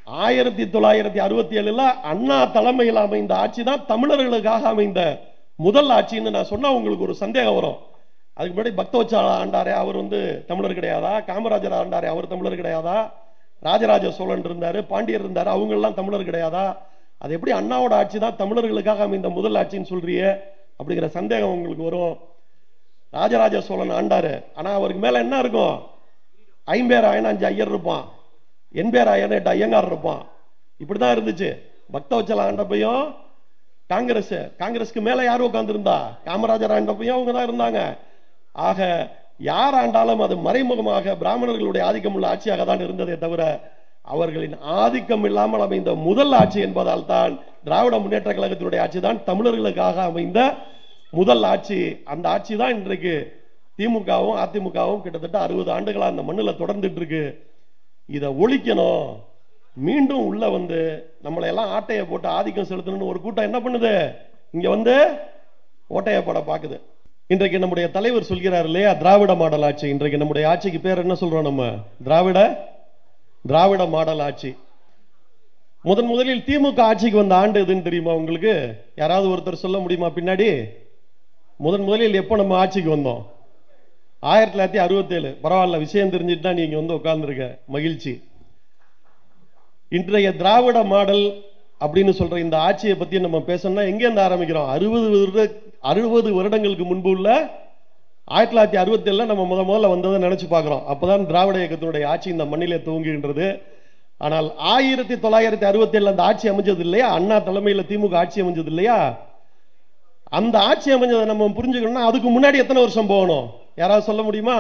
ஆயிரத்தி தொள்ளாயிரத்தி அறுபத்தி ஏழுல அண்ணா தலைமையில் அமைந்த ஆட்சி தான் தமிழர்களுக்காக அமைந்த முதல் ஆட்சின்னு நான் சொன்னா உங்களுக்கு ஒரு சந்தேகம் வரும் அதுக்கு முன்னாடி பக்தவச்சால ஆண்டாரே அவர் வந்து தமிழர் கிடையாதா காமராஜர் ஆண்டாரே அவர் தமிழர் கிடையாதா ராஜராஜ சோழன் இருந்தாரு பாண்டியர் இருந்தாரு அவங்க எல்லாம் தமிழர் கிடையாதா அது எப்படி அண்ணாவோட ஆட்சி தான் தமிழர்களுக்காக அமைந்த முதல் ஆட்சின்னு சொல்றியே அப்படிங்கிற சந்தேகம் உங்களுக்கு வரும் ராஜராஜ சோழன் ஆண்டாரு ஆனா அவருக்கு மேல என்ன இருக்கும் ஐம்பேர் ஆயனா அஞ்சு ஐயர் இருப்பான் எண்பேர் ஆயனா எட்டு ஐயங்கார் இருப்பான் இப்படிதான் இருந்துச்சு பக்தவச்சல ஆண்டப்பையும் காங்கிரஸ் காங்கிரஸ்க்கு மேல யார் உட்கார்ந்திருந்தா காமராஜர் ஆண்டப்பையும் அவங்க தான் இருந்தாங்க ஆக யார் ஆண்டாலும் அது மறைமுகமாக பிராமணர்களுடைய ஆதிக்கம் உள்ள ஆட்சியாக தான் இருந்ததே தவிர அவர்களின் ஆதிக்கம் இல்லாமல் அமைந்த முதல் ஆட்சி என்பதால் தான் திராவிட முன்னேற்ற கழகத்தினுடைய ஆட்சி தான் தமிழர்களுக்காக அமைந்த முதல் ஆட்சி அந்த ஆட்சி தான் இன்றைக்கு திமுகவும் அதிமுகவும் கிட்டத்தட்ட அறுபது ஆண்டுகளா அந்த மண்ணில் தொடர்ந்துட்டு இருக்கு இதை ஒழிக்கணும் மீண்டும் உள்ள வந்து நம்மளை எல்லாம் ஆட்டையை போட்டு ஆதிக்கம் செலுத்தணும்னு ஒரு கூட்டம் என்ன பண்ணுது இங்க வந்து ஓட்டையை போட பாக்குது இன்றைக்கு நம்முடைய தலைவர் சொல்கிறார் இல்லையா திராவிட மாடல் ஆட்சி இன்றைக்கு நம்முடைய ஆட்சிக்கு பேர் என்ன சொல்றோம் நம்ம திராவிட திராவிட மாடல் ஆட்சி முதன் முதலில் திமுக ஆட்சிக்கு வந்த ஆண்டு எதுன்னு தெரியுமா உங்களுக்கு யாராவது ஒருத்தர் சொல்ல முடியுமா பின்னாடி முதன் முதலில் எப்போ நம்ம ஆட்சிக்கு வந்தோம் ஆயிரத்தி தொள்ளாயிரத்தி அறுபத்தேழு பரவாயில்ல விஷயம் தெரிஞ்சுட்டு தான் நீங்க வந்து உட்கார்ந்துருக்க மகிழ்ச்சி இன்றைய திராவிட மாடல் அப்படின்னு சொல்ற இந்த ஆட்சியை பத்தி நம்ம பேசணும்னா எங்க இருந்து ஆரம்பிக்கிறோம் அறுபது வருட அறுபது வருடங்களுக்கு முன்பு உள்ள ஆயிரத்தி தொள்ளாயிரத்தி அறுபத்தி ஏழுல நம்ம முத முதல்ல வந்ததை நினைச்சு பார்க்கிறோம் அப்பதான் திராவிட இயக்கத்தினுடைய ஆட்சி இந்த மண்ணிலே துவங்குகின்றது ஆனால் ஆயிரத்தி தொள்ளாயிரத்தி அறுபத்தி ஏழுல அந்த ஆட்சி அமைஞ்சது இல்லையா அண்ணா தலைமையில திமுக ஆட்சி அமைஞ்சது இல்லையா அந்த ஆட்சி அமைஞ்சதை நம்ம புரிஞ்சுக்கணும்னா அதுக்கு முன்னாடி எத்தனை வருஷம் போகணும் யாராவது சொல்ல முடியுமா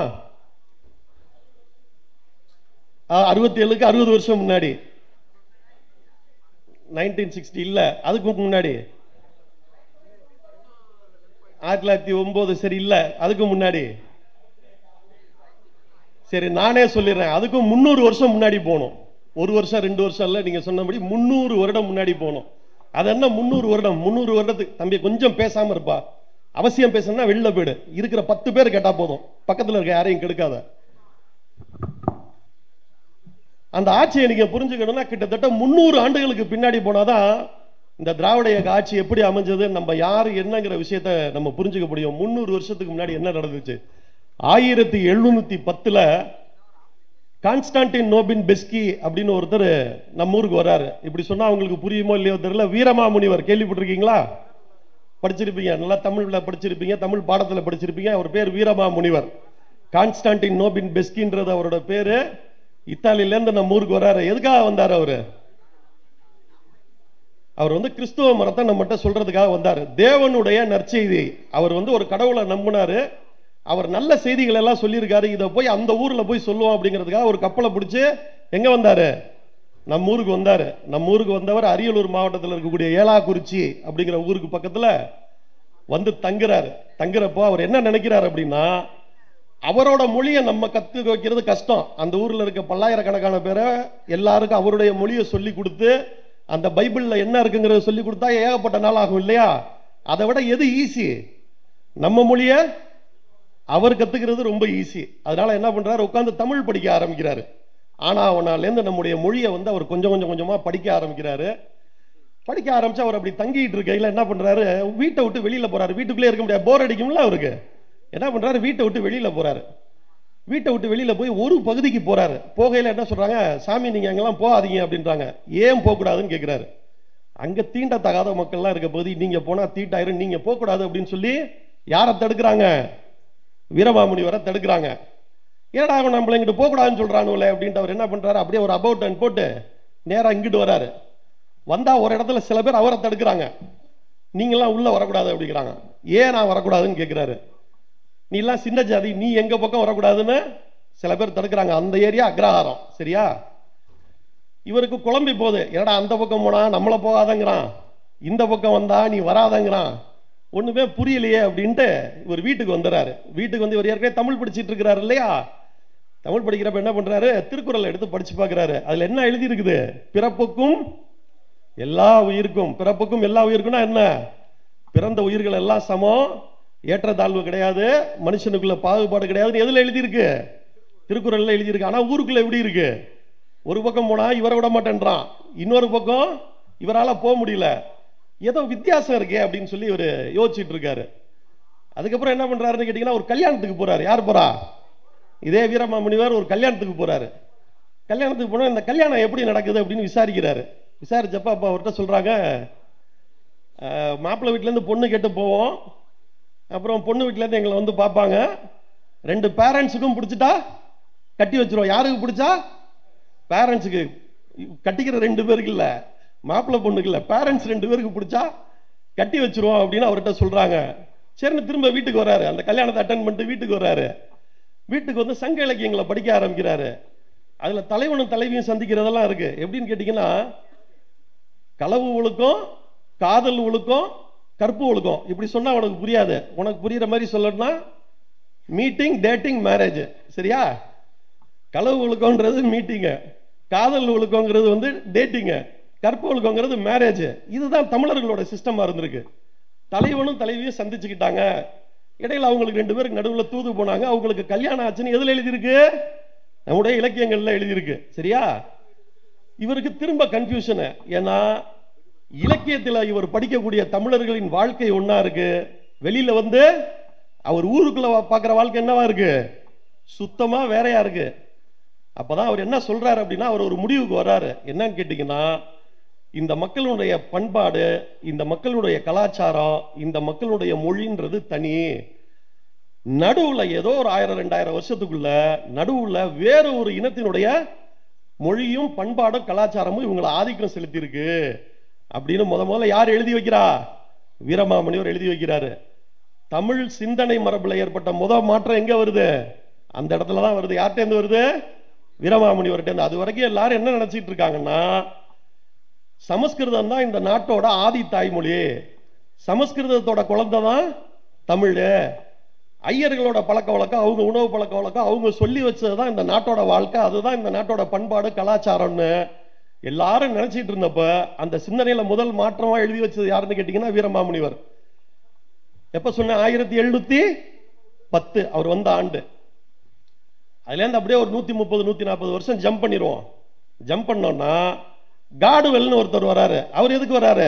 அறுபத்தி ஏழுக்கு அறுபது வருஷம் முன்னாடி நைன்டீன் சிக்ஸ்டி இல்ல அதுக்கு முன்னாடி ஆயிரத்தி தொள்ளாயிரத்தி ஒன்பது சரி இல்ல அதுக்கு முன்னாடி சரி நானே சொல்லிடுறேன் அதுக்கும் முந்நூறு வருஷம் முன்னாடி போகணும் ஒரு வருஷம் ரெண்டு வருஷம் இல்ல நீங்க சொன்னபடி முந்நூறு வருடம் முன்னாடி போகணும் அது என்ன முந்நூறு வருடம் முந்நூறு வருடத்துக்கு தம்பி கொஞ்சம் பேசாம இருப்பா அவசியம் பேசணும்னா வெளில போயிடு இருக்கிற பத்து பேர் கேட்டா போதும் பக்கத்துல இருக்க யாரையும் கெடுக்காத அந்த ஆட்சியை நீங்க புரிஞ்சுக்கணும்னா கிட்டத்தட்ட முந்நூறு ஆண்டுகளுக்கு பின்னாடி போனாதான் இந்த திராவிட இயக்க ஆட்சி எப்படி அமைஞ்சது நம்ம யாரு என்னங்கிற விஷயத்த நம்ம புரிஞ்சுக்க முடியும் முந்நூறு வருஷத்துக்கு முன்னாடி என்ன நடந்துச்சு ஆயிரத்தி எழுநூத்தி பத்துல கான்ஸ்டான்டின் நோபின் பெஸ்கி அப்படின்னு ஒருத்தர் நம்ம ஊருக்கு வராரு இப்படி சொன்னா அவங்களுக்கு புரியுமோ இல்லையோ தெரியல வீரமாமுனிவர் கேள்விப்பட்டிருக்கீங்களா படிச்சிருப்பீங்க நல்லா தமிழ்ல படிச்சிருப்பீங்க தமிழ் பாடத்துல படிச்சிருப்பீங்க அவர் பேர் வீரமாமுனிவர் கான்ஸ்டான்டின் நோபின் பெஸ்கின்றது அவரோட பேரு இத்தாலியில இருந்து நம்ம ஊருக்கு வராரு எதுக்காக வந்தாரு அவரு அவர் வந்து கிறிஸ்துவ மரத்தை நம்மகிட்ட சொல்றதுக்காக வந்தாரு தேவனுடைய நற்செய்தி அவர் வந்து ஒரு கடவுளை நம்பினாரு அவர் நல்ல செய்திகள் எல்லாம் சொல்லியிருக்காரு இதை போய் அந்த ஊர்ல போய் சொல்லுவோம் அப்படிங்கிறதுக்காக ஒரு கப்பலை பிடிச்சு எங்க வந்தாரு நம்ம ஊருக்கு வந்தாரு நம்ம ஊருக்கு வந்தவர் அரியலூர் மாவட்டத்தில் இருக்கக்கூடிய ஏலாக்குறிச்சி அப்படிங்கிற ஊருக்கு பக்கத்துல வந்து தங்குறாரு தங்குறப்போ அவர் என்ன நினைக்கிறார் அப்படின்னா அவரோட மொழியை நம்ம கத்துக்க வைக்கிறது கஷ்டம் அந்த ஊர்ல இருக்க பல்லாயிரக்கணக்கான பேரை எல்லாருக்கும் அவருடைய மொழியை சொல்லி கொடுத்து அந்த பைபிள்ல என்ன இருக்குங்கிறத சொல்லி கொடுத்தா ஏகப்பட்ட நாள் ஆகும் இல்லையா அதை விட எது ஈஸி நம்ம மொழிய அவர் கத்துக்கிறது ரொம்ப ஈஸி அதனால என்ன பண்றாரு உட்காந்து தமிழ் படிக்க ஆரம்பிக்கிறாரு ஆனா அவனாலேருந்து நம்முடைய மொழியை வந்து அவர் கொஞ்சம் கொஞ்சம் கொஞ்சமா படிக்க ஆரம்பிக்கிறாரு படிக்க ஆரம்பிச்சு அவர் அப்படி தங்கிட்டு இருக்கையில என்ன பண்றாரு வீட்டை விட்டு வெளியில போறாரு வீட்டுக்குள்ளே இருக்க முடியாது போர் அடிக்கும்ல அவருக்கு என்ன பண்றாரு வீட்டை விட்டு வெளியில போறாரு வீட்டை விட்டு வெளியில போய் ஒரு பகுதிக்கு போறாரு போகையில என்ன சொல்றாங்க சாமி நீங்க அங்கெல்லாம் போகாதீங்க அப்படின்றாங்க ஏன் போகக்கூடாதுன்னு கேட்கிறாரு அங்க தீண்டத்தகாத மக்கள்லாம் இருக்க பகுதி நீங்க போனா தீட்டாயிரும் நீங்க போகக்கூடாது அப்படின்னு சொல்லி யாரை தடுக்கிறாங்க வீரமாமுனிவரை தடுக்கிறாங்க ஏடா அவன் நம்மள இங்கிட்டு போகக்கூடாதுன்னு சொல்றானுங்களே அப்படின்ட்டு அவர் என்ன பண்றாரு அப்படியே ஒரு அபவுட் டன் போட்டு நேரா இங்கிட்டு வராரு வந்தா ஒரு இடத்துல சில பேர் அவரை தடுக்கிறாங்க நீங்களாம் உள்ள வரக்கூடாது அப்படிங்கிறாங்க ஏன் நான் வரக்கூடாதுன்னு கேட்கிறாரு நீ எல்லாம் சின்ன ஜாதி நீ எங்க பக்கம் வரக்கூடாதுன்னு சில பேர் தடுக்கிறாங்க அந்த ஏரியா அக்ரஹாரம் சரியா இவருக்கு குழம்பி போகுது என்னடா அந்த பக்கம் போனா நம்மள போகாதங்கிறான் இந்த பக்கம் வந்தா நீ வராதங்கிறான் ஒண்ணுமே புரியலையே அப்படின்ட்டு இவர் வீட்டுக்கு வந்துடுறாரு வீட்டுக்கு வந்து இவர் ஏற்கனவே தமிழ் படிச்சிட்டு இருக்கிறாரு இல்லையா தமிழ் படிக்கிறப்ப என்ன பண்றாரு திருக்குறள் எடுத்து படிச்சு பார்க்கறாரு அதுல என்ன எழுதி இருக்குது பிறப்புக்கும் எல்லா உயிருக்கும் பிறப்புக்கும் எல்லா உயிருக்கும்னா என்ன பிறந்த உயிர்கள் எல்லாம் சமம் ஏற்றத்தாழ்வு கிடையாது மனுஷனுக்குள்ள பாகுபாடு கிடையாதுன்னு எதுல எழுதியிருக்கு திருக்குறள்ல எழுதியிருக்கு ஆனா ஊருக்குள்ள எப்படி இருக்கு ஒரு பக்கம் போனா இவரை விட மாட்டேன்றான் இன்னொரு பக்கம் இவரால போக முடியல ஏதோ வித்தியாசம் இருக்கே அப்படின்னு சொல்லி இவர் யோசிச்சுட்டு இருக்காரு அதுக்கப்புறம் என்ன பண்றாருன்னு கேட்டீங்கன்னா ஒரு கல்யாணத்துக்கு போறாரு யார் போறா இதே வீரமாமுனிவர் ஒரு கல்யாணத்துக்கு போறாரு கல்யாணத்துக்கு போனா இந்த கல்யாணம் எப்படி நடக்குது அப்படின்னு விசாரிக்கிறாரு விசாரிச்சப்ப அப்ப அவர்கிட்ட சொல்றாங்க "அஹ், மாப்பிள்ளை வீட்டுல இருந்து பொண்ணு கேட்டு போவோம் அப்புறம் பொண்ணு வீட்டுல இருந்து எங்களை வந்து பார்ப்பாங்க ரெண்டு பேரண்ட்ஸுக்கும் பிடிச்சிட்டா கட்டி வச்சிருவோம் யாருக்கு பிடிச்சா பேரண்ட்ஸுக்கு கட்டிக்கிற ரெண்டு பேருக்கு இல்ல மாப்பிள்ளை பொண்ணுக்கு இல்ல பேரண்ட்ஸ் ரெண்டு பேருக்கு பிடிச்சா கட்டி வச்சிருவோம் அப்படின்னு அவர்கிட்ட சொல்றாங்க சரின்னு திரும்ப வீட்டுக்கு வராரு அந்த கல்யாணத்தை அட்டன் பண்ணிட்டு வீட்டுக்கு வராரு வீட்டுக்கு வந்து சங்க இலக்கியங்களை படிக்க ஆரம்பிக்கிறாரு அதுல தலைவனும் தலைவியும் சந்திக்கிறதெல்லாம் இருக்கு எப்படின்னு கேட்டீங்கன்னா களவு ஒழுக்கம் காதல் ஒழுக்கம் கற்பு ஒழுக்கம் இப்படி சொன்னா உனக்கு புரியாது உனக்கு புரியுற மாதிரி சொல்லணும்னா மீட்டிங் டேட்டிங் மேரேஜ் சரியா களவு ஒழுக்கம்ன்றது மீட்டிங்கு காதல் ஒழுக்கங்கிறது வந்து டேட்டிங்கு கற்பு ஒழுக்கங்கிறது மேரேஜ் இதுதான் தமிழர்களோட சிஸ்டமா இருந்திருக்கு தலைவனும் தலைவியும் சந்திச்சுக்கிட்டாங்க இடையில அவங்களுக்கு ரெண்டு பேருக்கு நடுவுல தூது போனாங்க அவங்களுக்கு கல்யாணம் ஆச்சுன்னு எதுல எழுதியிருக்கு நம்முடைய இலக்கியங்கள்ல எழுதியிருக்கு சரியா இவருக்கு திரும்ப கன்ஃபியூஷனு ஏன்னா இலக்கியத்துல இவர் படிக்கக்கூடிய தமிழர்களின் வாழ்க்கை ஒண்ணா இருக்கு வெளியில வந்து அவர் ஊருக்குள்ள வா- பார்க்கிற வாழ்க்கை என்னவா இருக்கு சுத்தமா வேறையா இருக்கு அப்பதான் அவர் என்ன சொல்றாரு அப்படின்னா அவர் ஒரு முடிவுக்கு வர்றாரு என்னன்னு கேட்டீங்கன்னா இந்த மக்களுடைய பண்பாடு இந்த மக்களுடைய கலாச்சாரம் இந்த மக்களுடைய மொழின்றது தனி நடுவுல ஏதோ ஒரு ஆயிரம் ரெண்டாயிரம் வருஷத்துக்குள்ள நடுவுல வேற ஒரு இனத்தினுடைய மொழியும் பண்பாடும் கலாச்சாரமும் இவங்களை ஆதிக்கம் செலுத்தியிருக்கு அப்படின்னு முத முதல்ல யார் எழுதி வைக்கிறா வீரமாமுனிவர் எழுதி வைக்கிறாரு தமிழ் சிந்தனை மரபுல ஏற்பட்ட முத மாற்றம் எங்க வருது அந்த இடத்துல தான் வருது யார்கிட்ட இருந்து வருது வீரமாமுனிவர்கிட்ட இருந்து அது வரைக்கும் எல்லாரும் என்ன நினைச்சிட்டு இருக்காங்கன்னா சமஸ்கிருதம் தான் இந்த நாட்டோட ஆதி தாய்மொழி சமஸ்கிருதத்தோட குழந்தை தான் தமிழ் ஐயர்களோட பழக்க வழக்கம் அவங்க உணவு பழக்க வழக்கம் அவங்க சொல்லி வச்சது தான் இந்த நாட்டோட வாழ்க்கை அதுதான் இந்த நாட்டோட பண்பாடு கலாச்சாரம்னு எல்லாரும் நினைச்சிட்டு இருந்தப்ப அந்த சிந்தனையில முதல் மாற்றமா எழுதி வச்சது யாருன்னு கேட்டீங்கன்னா வீரமாமுனிவர் எப்ப சொன்ன ஆயிரத்தி எழுநூத்தி பத்து அவர் வந்த ஆண்டு அதுல இருந்து அப்படியே ஒரு நூத்தி முப்பது நூத்தி நாற்பது வருஷம் ஜம்ப் பண்ணிடுவோம் ஜம்ப் பண்ணோம்னா காடுவெல்னு ஒருத்தர் வராரு அவர் எதுக்கு வராரு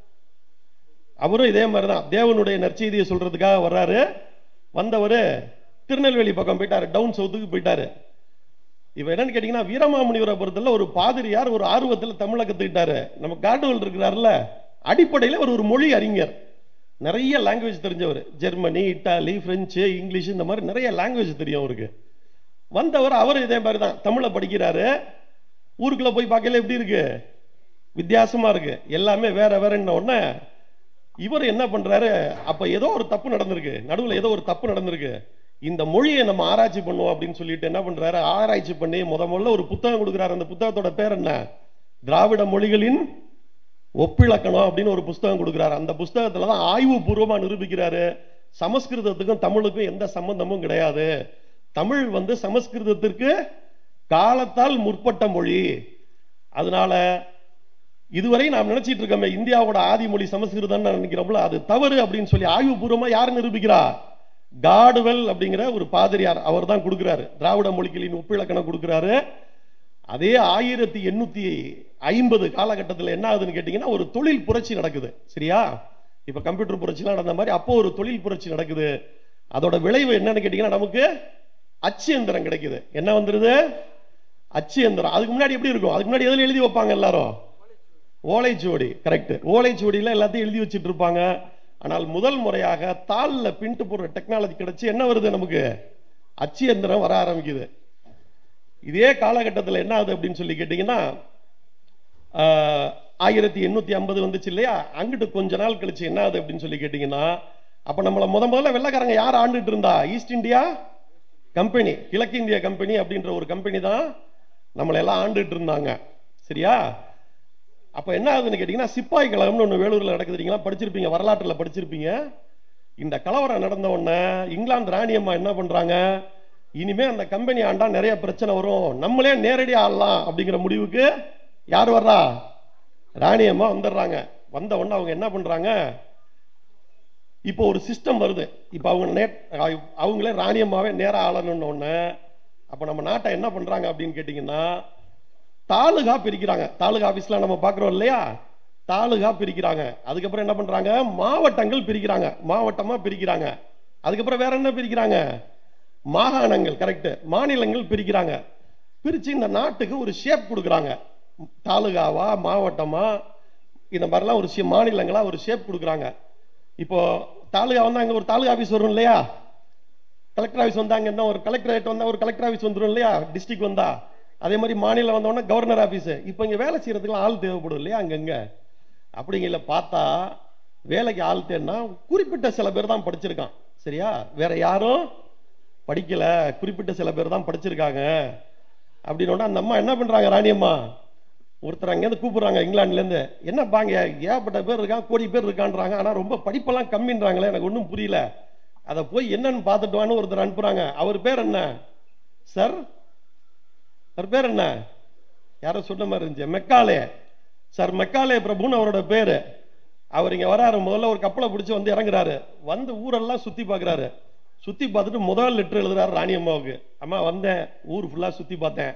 அவரும் இதே மாதிரி தான் தேவனுடைய நற்செய்தியை சொல்றதுக்காக வர்றாரு வந்தவர் திருநெல்வேலி பக்கம் போயிட்டாரு டவுன் சவுத்துக்கு போயிட்டாரு இப்ப என்னன்னு கேட்டீங்கன்னா வீரமாமுனிவரை பொறுத்தல ஒரு பாதிரியார் ஒரு ஆர்வத்தில் தமிழை கத்துக்கிட்டாரு நம்ம காடுவல் இருக்கிறாருல அடிப்படையில் அவர் ஒரு மொழி அறிஞர் நிறைய லாங்குவேஜ் தெரிஞ்சவர் ஜெர்மனி இட்டாலி பிரெஞ்சு இங்கிலீஷ் இந்த மாதிரி நிறைய லாங்குவேஜ் தெரியும் அவருக்கு வந்தவர் அவர் இதே மாதிரி தான் தமிழை படிக்கிறாரு ஊருக்குள்ள போய் பார்க்கல எப்படி இருக்கு வித்தியாசமா இருக்கு எல்லாமே வேற வேறன்ன உடனே இவர் என்ன பண்றாரு அப்ப ஏதோ ஒரு தப்பு நடந்திருக்கு நடுவுல ஏதோ ஒரு தப்பு நடந்திருக்கு இந்த மொழியை நம்ம ஆராய்ச்சி பண்ணுவோம் அப்படின்னு சொல்லிட்டு என்ன பண்றாரு ஆராய்ச்சி பண்ணி முத முதல்ல ஒரு புத்தகம் கொடுக்குறாரு அந்த புத்தகத்தோட பேர் என்ன திராவிட மொழிகளின் ஒப்பிலக்கணம் அப்படின்னு ஒரு புஸ்தகம் கொடுக்குறாரு அந்த புஸ்தகத்துல தான் ஆய்வு பூர்வமா நிரூபிக்கிறாரு சமஸ்கிருதத்துக்கும் தமிழுக்கும் எந்த சம்பந்தமும் கிடையாது தமிழ் வந்து சமஸ்கிருதத்திற்கு காலத்தால் முற்பட்ட மொழி அதனால இதுவரை நாம் நினைச்சிட்டு இருக்கோமே இந்தியாவோட ஆதி மொழி சமஸ்கிருதம் நினைக்கிறோம்ல அது தவறு அப்படின்னு சொல்லி ஆய்வுபூர்வமா யார் நிரூபிக்கிறா காடுவெல் அப்படிங்கிற ஒரு பாதிரியார் அவர் தான் கொடுக்கிறாரு திராவிட மொழிகளின் ஒப்பிலக்கணம் கொடுக்கிறாரு அதே ஆயிரத்தி எண்ணூத்தி ஐம்பது காலகட்டத்தில் என்ன ஆகுதுன்னு கேட்டீங்கன்னா ஒரு தொழில் புரட்சி நடக்குது சரியா இப்ப கம்ப்யூட்டர் புரட்சிலாம் நடந்த மாதிரி அப்போ ஒரு தொழில் புரட்சி நடக்குது அதோட விளைவு என்னன்னு கேட்டீங்கன்னா நமக்கு அச்சு எந்திரம் கிடைக்குது என்ன வந்துருது அச்சு எந்திரம் அதுக்கு முன்னாடி எப்படி இருக்கும் அதுக்கு முன்னாடி எதுல எழுதி வைப்பாங்க எல்லாரும் ஓலைச்சுவடி கரெக்ட் ஓலைச்சுவடியில எல்லாத்தையும் எழுதி வச்சுட்டு இருப்பாங்க ஆனால் முதல் முறையாக தாள்ல பின்ட்டு போடுற டெக்னாலஜி கிடைச்சு என்ன வருது நமக்கு அச்சு எந்திரம் வர ஆரம்பிக்குது இதே காலகட்டத்தில் என்ன ஆகுது அப்படின்னு சொல்லி கேட்டீங்கன்னா ஆஹ், ஆயிரத்தி எண்ணூத்தி ஐம்பது வந்துச்சு இல்லையா அங்கிட்டு கொஞ்ச நாள் கழிச்சு என்ன ஆகுது அப்படின்னு சொல்லி கேட்டீங்கன்னா அப்ப நம்மள முத முதல்ல வெள்ளக்காரங்க யார் ஆண்டுட்டு இருந்தா ஈஸ்ட் இந்தியா கம்பெனி கிழக்கிந்திய கம்பெனி அப்படின்ற ஒரு கம்பெனி தான் நம்மளை எல்லாம் ஆண்டுட்டு இருந்தாங்க சரியா அப்ப என்ன ஆகுதுன்னு கேட்டீங்கன்னா சிப்பாய் கழகம்னு ஒண்ணு வேலூர்ல நடக்குது நீங்களா படிச்சிருப்பீங்க வரலாற்றுல படிச்சிருப்பீங்க இந்த கலவரம் நடந்த உடனே இங்கிலாந்து ராணியம்மா என்ன பண்றாங்க இனிமே அந்த கம்பெனி ஆண்டா நிறைய பிரச்சனை வரும் நம்மளே நேரடியா ஆடலாம் அப்படிங்கிற முடிவுக்கு யார் வர்றா ராணியம்மா வந்துடுறாங்க வந்த உடனே அவங்க என்ன பண்றாங்க இப்போ ஒரு சிஸ்டம் வருது இப்போ அவங்க நே அவங்களே ராணியம்மாவே நேரா ஆளணும்னு உடனே அப்போ நம்ம நாட்டை என்ன பண்றாங்க அப்படின்னு கேட்டிங்கன்னா தாலுகா பிரிக்கிறாங்க தாலுகா ஆபீஸ்ல நம்ம பார்க்குறோம் இல்லையா தாலுகா பிரிக்கிறாங்க அதுக்கப்புறம் என்ன பண்றாங்க மாவட்டங்கள் பிரிக்கிறாங்க மாவட்டமா பிரிக்கிறாங்க அதுக்கப்புறம் வேற என்ன பிரிக்கிறாங்க மாகாணங்கள் கரெக்ட் மாநிலங்கள் பிரிக்கிறாங்க பிரிச்சு இந்த நாட்டுக்கு ஒரு ஷேப் கொடுக்குறாங்க தாலுகாவா மாவட்டமா இந்த மாதிரிலாம் ஒரு ஷே- மாநிலங்களா ஒரு ஷேப் கொடுக்குறாங்க இப்போ தாலுகா வந்து அங்க ஒரு தாலுகா ஆபீஸ் வரும் இல்லையா கலெக்டர் ஆஃபீஸ் வந்தா அங்க என்ன ஒரு கலெக்டரேட் வந்தா ஒரு கலெக்டர் ஆஃபீஸ் வந்துரும் இல்லையா டிஸ்ட்ரிக்ட் வந்தா அதே மாதிரி மாநிலம் வந்தோடனே கவர்னர் ஆஃபீஸ் இப்போ இங்க வேலை செய்யறதுக்குலாம் ஆள் தேவைப்படும் இல்லையா அங்கங்க அப்படிங்கல பார்த்தா வேலைக்கு ஆள் தேடினா குறிப்பிட்ட சில பேர் தான் படிச்சிருக்கான் சரியா வேற யாரும் படிக்கல குறிப்பிட்ட சில பேர் தான் படிச்சிருக்காங்க அப்படின்னு அந்த அம்மா என்ன பண்றாங்க ராணியம்மா ஒருத்தர் அங்கேருந்து கூப்பிடுறாங்க இங்கிலாந்துலேருந்து என்ன பாங்க ஏகப்பட்ட பேர் இருக்கான் கோடி பேர் இருக்கான்றாங்க ஆனால் ரொம்ப படிப்பெல்லாம் கம்மின்றாங்களே எனக்கு ஒன்றும் புரியல அதை போய் என்னன்னு பார்த்துட்டு வான்னு ஒருத்தர் அனுப்புறாங்க அவர் பேர் என்ன சார் அவர் பேர் என்ன யாரோ சொன்ன மாதிரி இருந்துச்சு மெக்காலே சார் மெக்காலே பிரபுன்னு அவரோட பேரு அவர் இங்க வராரு முதல்ல ஒரு கப்பலை பிடிச்சி வந்து இறங்குறாரு வந்து ஊரெல்லாம் சுத்தி பார்க்கறாரு சுத்தி பார்த்துட்டு முதல் லெட்டர் எழுதுறாரு ராணி அம்மாவுக்கு அம்மா வந்தேன் ஊர் ஃபுல்லா சுத்தி பார்த்தேன்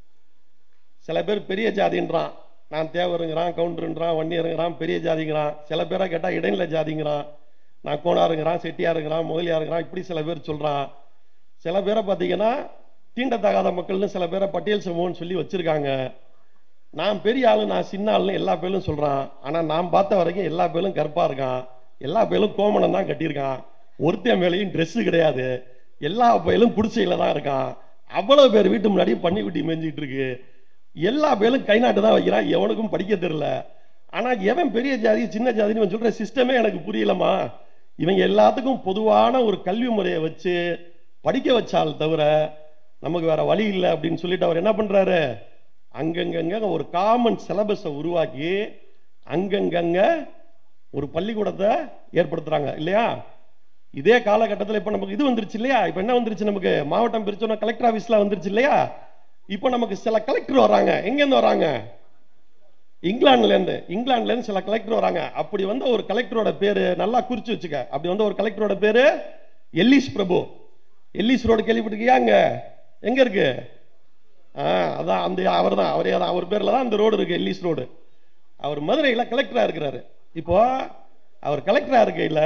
சில பேர் பெரிய ஜாதின்றான் நான் தேவருங்கிறான் கவுண்டருங்கிறான் வன்னியருங்கிறான் பெரிய ஜாதிங்கிறான் சில பேரை கேட்டா இடைநில ஜாதிங்கிறான் நான் கோணாருங்கிறான் செட்டியாருங்கிறான் முதலியாருங்கிறான் இப்படி சில பேர் சொல்றான் சில பேரை பார்த்தீங்கன்னா தீண்டத்தகாத மக்கள்னு சில பேரை பட்டியல் சமூகம்னு சொல்லி வச்சிருக்காங்க நான் பெரிய ஆளு நான் சின்ன ஆளுன்னு எல்லா பேரும் சொல்றான் ஆனா நான் பார்த்த வரைக்கும் எல்லா பேரும் கருப்பா இருக்கான் எல்லா பேரும் கோமணம் தான் கட்டியிருக்கான் ஒருத்தன் மேலேயும் Dress கிடையாது எல்லா பேரும் குடிசையில தான் இருக்கான் அவ்வளவு பேர் வீட்டு முன்னாடி பண்ணி குட்டி மேய்ஞ்சிட்டு இருக்கு எல்லா பேரும் கை நாட்டு தான் வைக்கிறான் எவனுக்கும் படிக்க தெரியல ஆனா எவன் பெரிய ஜாதி சின்ன ஜாதின்னு இவன் சொல்ற சிஸ்டமே எனக்கு புரியலமா இவங்க எல்லாத்துக்கும் பொதுவான ஒரு கல்வி முறையை வச்சு படிக்க வச்சால் தவிர நமக்கு வேற வழி இல்லை அப்படின்னு சொல்லிட்டு அவர் என்ன பண்றாரு அங்கங்கங்க ஒரு காமன் சிலபஸை உருவாக்கி அங்கங்கங்க ஒரு பள்ளிக்கூடத்தை ஏற்படுத்துறாங்க இல்லையா இதே காலகட்டத்தில் இப்போ நமக்கு இது வந்துருச்சு இல்லையா இப்போ என்ன வந்துருச்சு நமக்கு மாவட்டம் பிரிச்சோன்னா கலெக்டர் ஆஃபீஸ்லாம் வந்துருச்சு இல்லையா இப்போ நமக்கு சில கலெக்டர் வராங்க எங்கேருந்து வராங்க இங்கிலாந்துல இருந்து இங்கிலாந்துல இருந்து சில கலெக்டர் வராங்க அப்படி வந்து ஒரு கலெக்டரோட பேரு நல்லா குறிச்சு வச்சுக்க அப்படி வந்து ஒரு கலெக்டரோட பேரு எல்லிஸ் பிரபு எல்லிஸ் ரோடு கேள்விப்பட்டிருக்கியா அங்க எங்க இருக்கு ஆ, அதான் அந்த அவர் தான் அவரே தான் அவர் பேர்ல தான் அந்த ரோடு இருக்கு எல்லிஸ் ரோடு அவர் மதுரையில கலெக்டரா இருக்கிறாரு இப்போ அவர் கலெக்டரா இருக்கையில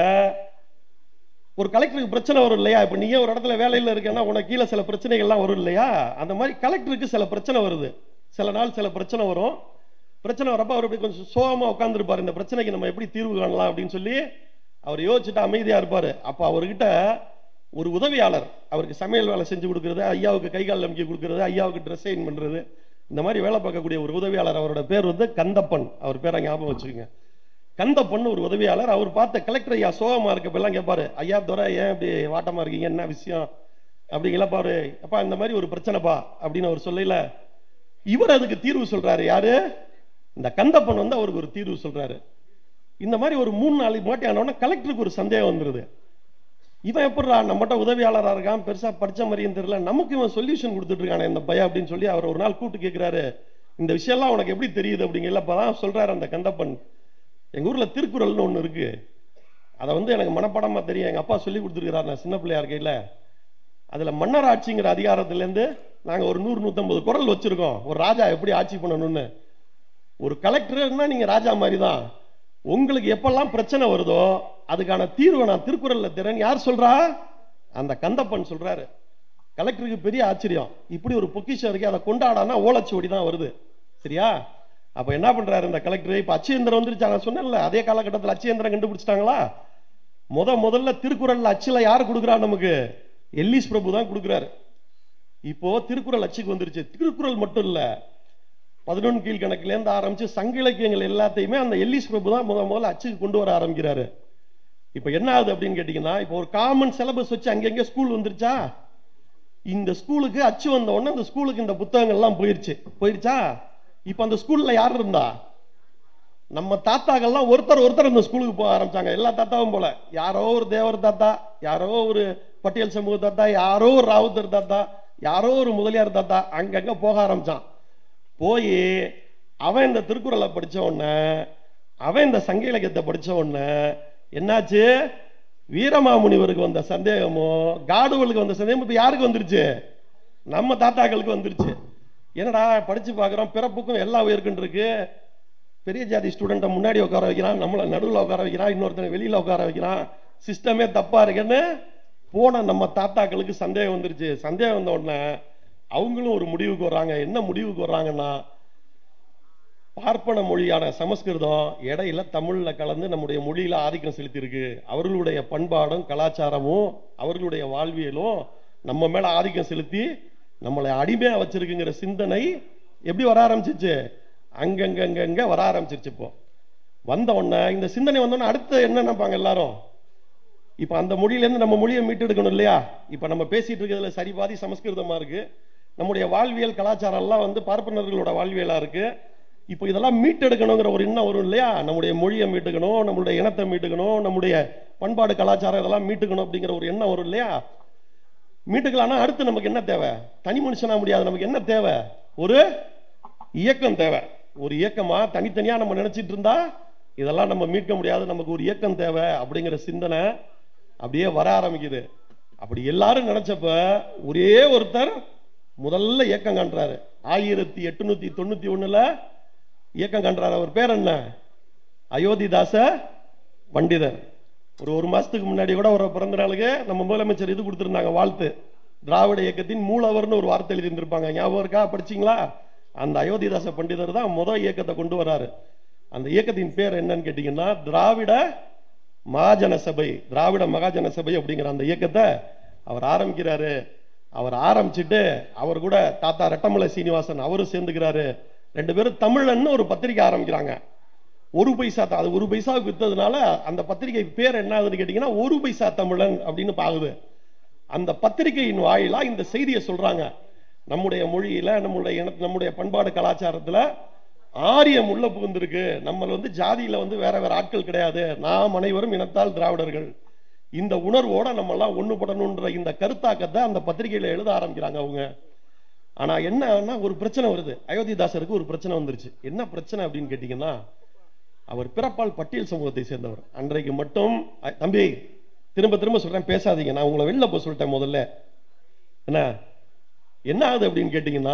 ஒரு கலெக்டருக்கு பிரச்சனை வரும் இல்லையா இப்போ நீயே ஒரு இடத்துல வேலையில் இருக்கேன்னா உனக்கு கீழே சில பிரச்சனைகள்லாம் வரும் இல்லையா அந்த மாதிரி கலெக்டருக்கு சில பிரச்சனை வருது சில நாள் சில பிரச்சனை வரும் பிரச்சனை வரப்ப அவர் இப்படி கொஞ்சம் சோகமா உட்காந்துருப்பாரு இந்த பிரச்சனைக்கு நம்ம எப்படி தீர்வு காணலாம் அப்படின்னு சொல்லி அவர் யோசிச்சுட்டு அமைதியா இருப்பாரு அப்ப அவர்கிட்ட ஒரு உதவியாளர் அவருக்கு சமையல் வேலை செஞ்சு கொடுக்கறது ஐயாவுக்கு கை கால் நம்பிக்கை கொடுக்கறது ஐயாவுக்கு ட்ரெஸ் சைன் பண்றது இந்த மாதிரி வேலை பார்க்கக்கூடிய ஒரு உதவியாளர் அவரோட பேர் வந்து கந்தப்பன் அவர் பேரை ஞாபகம் வச்சுக்கோங்க கந்தப்பன் ஒரு உதவியாளர் அவர் பார்த்த கலெக்டர் ஐயா சோகமா இருக்கப்பெல்லாம் கேட்பாரு ஐயா துரை ஏன் இப்படி வாட்டமா இருக்கீங்க என்ன விஷயம் அப்படிங்களா பாரு அப்பா இந்த மாதிரி ஒரு பிரச்சனைப்பா அப்படின்னு அவர் சொல்லல இவர் அதுக்கு தீர்வு சொல்றாரு யாரு இந்த கந்தப்பன் வந்து அவருக்கு ஒரு தீர்வு சொல்றாரு இந்த மாதிரி ஒரு மூணு நாளைக்கு மாட்டி ஆனோடனே கலெக்டருக்கு ஒரு சந்தேகம் வந்துருது இவன் எப்படிடா நம்மகிட்ட உதவியாளரா இருக்கான் பெருசா படிச்ச மாதிரியும் தெரியல நமக்கு இவன் சொல்யூஷன் கொடுத்துட்டு இருக்கானே இந்த பையன் அப்படின்னு சொல்லி அவர் ஒரு நாள் கூப்பிட்டு கேட்கிறாரு இந்த விஷயம்லாம் உனக்கு எப்படி தெரியுது அப்படிங்கல அப்பதான் சொல்றாரு அந்த கந்தப்பன் எங்க ஊர்ல திருக்குறள்னு ஒண்ணு இருக்கு அதை வந்து எனக்கு மனப்பாடமா தெரியும் எங்க அப்பா சொல்லி கொடுத்துருக்கிறார் நான் சின்ன பிள்ளையா இருக்கையில அதுல மன்னர் ஆட்சிங்கிற அதிகாரத்துல இருந்து நாங்க ஒரு நூறு நூத்தம்பது குரல் வச்சிருக்கோம் ஒரு ராஜா எப்படி ஆட்சி பண்ணணும்னு ஒரு கலெக்டர்னா நீங்க ராஜா மாதிரி தான் உங்களுக்கு எப்பெல்லாம் பிரச்சனை வருதோ அதுக்கான தீர்வை நான் திருக்குறள்ல தரேன் யார் சொல்றா அந்த கந்தப்பன் சொல்றாரு கலெக்டருக்கு பெரிய ஆச்சரியம் இப்படி ஒரு பொக்கிஷம் இருக்கு அதை கொண்டாடானா ஓலைச்சுவடி தான் வருது சரியா அப்ப என்ன பண்றாரு இந்த கலெக்டர் இப்ப அச்சயந்திரம் வந்துருச்சு நான் சொன்னேன்ல அதே காலகட்டத்தில் அச்சயந்திரம் கண்டுபிடிச்சிட்டாங்களா முத முதல்ல திருக்குறள்ல அச்சுல யார் கொடுக்குறா நமக்கு எல்லிஸ் பிரபு தான் கொடுக்குறாரு இப்போ திருக்குறள் அச்சுக்கு வந்துருச்சு திருக்குறள் மட்டும் இல்ல பதினொன்று கீழ்கணக்குல இருந்து ஆரம்பிச்சு சங்க இலக்கியங்கள் எல்லாத்தையுமே அந்த எல்லிஸ் பிரபு தான் முத முதல்ல அச்சுக்கு கொண்டு வர ஆரம்பிக்கிறாரு இப்போ என்ன ஆகுது அப்படின்னு கேட்டீங்கன்னா இப்போ ஒரு காமன் சிலபஸ் வச்சு அங்கங்க ஸ்கூல் வந்துருச்சா இந்த ஸ்கூலுக்கு அச்சு வந்த உடனே அந்த ஸ்கூலுக்கு இந்த புத்தகங்கள்லாம் போயிருச்சு போயிருச்சா இப்போ அந்த ஸ்கூல்ல யார் இருந்தா நம்ம தாத்தாக்கள்லாம் ஒருத்தர் ஒருத்தர் இந்த ஸ்கூலுக்கு போக ஆரம்பிச்சாங்க எல்லா தாத்தாவும் போல யாரோ ஒரு தேவர் தாத்தா யாரோ ஒரு பட்டியல் சமூக தாத்தா யாரோ ஒரு ராவுத்தர் தாத்தா யாரோ ஒரு முதலியார் தாத்தா அங்கங்க போக ஆரம்பிச்சான் போய் அவன் இந்த திருக்குறளை படிச்ச உடனே அவன் இந்த சங்க இலக்கியத்தை படிச்ச உடனே என்னாச்சு வீரமாமுனிவருக்கு வந்த சந்தேகமோ காடுவலுக்கு வந்த சந்தேகம் இப்ப யாருக்கு வந்துருச்சு நம்ம தாத்தாக்களுக்கு வந்துருச்சு என்னடா படிச்சு பார்க்குறோம் பிறப்புக்கும் எல்லா உயர்க்குன்னு இருக்கு பெரிய ஜாதி ஸ்டூடெண்ட்டை முன்னாடி உட்கார வைக்கிறான் நம்மளை நடுவில் உட்கார வைக்கிறான் இன்னொருத்தனை வெளியில் உட்கார வைக்கிறான் சிஸ்டமே தப்பா இருக்குன்னு போன நம்ம தாத்தாக்களுக்கு சந்தேகம் வந்துருச்சு சந்தேகம் வந்த உடனே அவங்களும் ஒரு முடிவுக்கு வர்றாங்க என்ன முடிவுக்கு வர்றாங்கன்னா பார்ப்பன மொழியான சமஸ்கிருதம் இடையில தமிழ்ல கலந்து நம்முடைய மொழியில ஆதிக்கம் செலுத்தியிருக்கு அவர்களுடைய பண்பாடும் கலாச்சாரமும் அவர்களுடைய வாழ்வியலும் நம்ம மேல ஆதிக்கம் செலுத்தி நம்மளை அடிமையா வச்சிருக்குங்கிற சிந்தனை எப்படி வர ஆரம்பிச்சிச்சு அங்கங்கங்க வர ஆரம்பிச்சிருச்சு இப்போ வந்த உடனே இந்த சிந்தனை வந்த உடனே அடுத்து என்ன நினைப்பாங்க எல்லாரும் இப்ப அந்த மொழியிலேருந்து நம்ம மொழியை மீட்டெடுக்கணும் இல்லையா இப்ப நம்ம பேசிட்டு இருக்கிறதுல சரி பாதி சமஸ்கிருதமா இருக்கு நம்முடைய வாழ்வியல் கலாச்சாரம் எல்லாம் வந்து பார்ப்பனர்களோட வாழ்வியலா இருக்கு இப்போ இதெல்லாம் மீட்டெடுக்கணுங்கிற ஒரு எண்ணம் வரும் இல்லையா நம்முடைய மொழியை மீட்டுக்கணும் நம்மளுடைய இனத்தை மீட்டுக்கணும் நம்முடைய பண்பாடு கலாச்சாரம் இதெல்லாம் மீட்டுக்கணும் அப்படிங்கிற ஒரு எண்ணம் வரும் இல்லையா மீட்டுக்கலாம்னா அடுத்து நமக்கு என்ன தேவை தனி மனுஷனா முடியாது நமக்கு என்ன தேவை ஒரு இயக்கம் தேவை ஒரு இயக்கமா தனித்தனியா நம்ம நினைச்சிட்டு இருந்தா இதெல்லாம் நம்ம மீட்க முடியாது நமக்கு ஒரு இயக்கம் தேவை அப்படிங்கிற சிந்தனை அப்படியே வர ஆரம்பிக்குது அப்படி எல்லாரும் நினைச்சப்ப ஒரே ஒருத்தர் முதல்ல இயக்கம் காண்றாரு ஆயிரத்தி எட்டுநூத்தி தொண்ணூத்தி ஒண்ணுல இயக்கம் காண்றாரு அவர் பேர் என்ன அயோத்திதாச பண்டிதர் ஒரு ஒரு மாசத்துக்கு முன்னாடி கூட ஒரு பிறந்த நாளுக்கு நம்ம முதலமைச்சர் இது கொடுத்திருந்தாங்க வாழ்த்து திராவிட இயக்கத்தின் மூலவர்னு ஒரு வார்த்தை எழுதியிருந்திருப்பாங்க ஞாபகம் இருக்கா படிச்சீங்களா அந்த அயோத்திதாச பண்டிதர் தான் முதல் இயக்கத்தை கொண்டு வராரு அந்த இயக்கத்தின் பேர் என்னன்னு கேட்டீங்கன்னா திராவிட மகாஜன சபை திராவிட மகாஜன சபை அப்படிங்கிற அந்த இயக்கத்தை அவர் ஆரம்பிக்கிறாரு அவர் ஆரம்பிச்சுட்டு அவர் கூட தாத்தா ரெட்டமலை சீனிவாசன் அவரும் சேர்ந்துக்கிறாரு ரெண்டு பேரும் தமிழன்னு ஒரு பத்திரிக்கை ஆரம்பிக்கிறாங்க ஒரு பைசா தான் அது ஒரு பைசாவுக்கு வித்ததுனால அந்த பத்திரிகை பேர் என்ன ஆகுதுன்னு கேட்டீங்கன்னா ஒரு பைசா தமிழன் அப்படின்னு பாகுது அந்த பத்திரிகையின் வாயிலா இந்த செய்தியை சொல்றாங்க நம்முடைய மொழியில நம்முடைய இன நம்முடைய பண்பாடு கலாச்சாரத்துல ஆரியம் உள்ள புகுந்திருக்கு நம்ம வந்து ஜாதியில வந்து வேற வேற ஆட்கள் கிடையாது நாம் அனைவரும் இனத்தால் திராவிடர்கள் இந்த உணர்வோட நம்ம எல்லாம் ஒண்ணுபடணுன்ற இந்த கருத்தாக்கத்தை அந்த பத்திரிகையில எழுத ஆரம்பிக்கிறாங்க அவங்க ஆனா என்னன்னா ஒரு பிரச்சனை வருது அயோத்திதாசருக்கு ஒரு பிரச்சனை வந்துருச்சு என்ன பிரச்சனை அப்படின்னு கேட்டீங்கன்னா அவர் பிறப்பால் பட்டியல் சமூகத்தை சேர்ந்தவர் அன்றைக்கு மட்டும் அ- தம்பி திரும்ப திரும்ப சொல்றேன் பேசாதீங்க நான் உங்களை வெளில போக சொல்லிட்டேன் முதல்ல என்ன என்ன ஆகுது அப்படின்னு கேட்டீங்கன்னா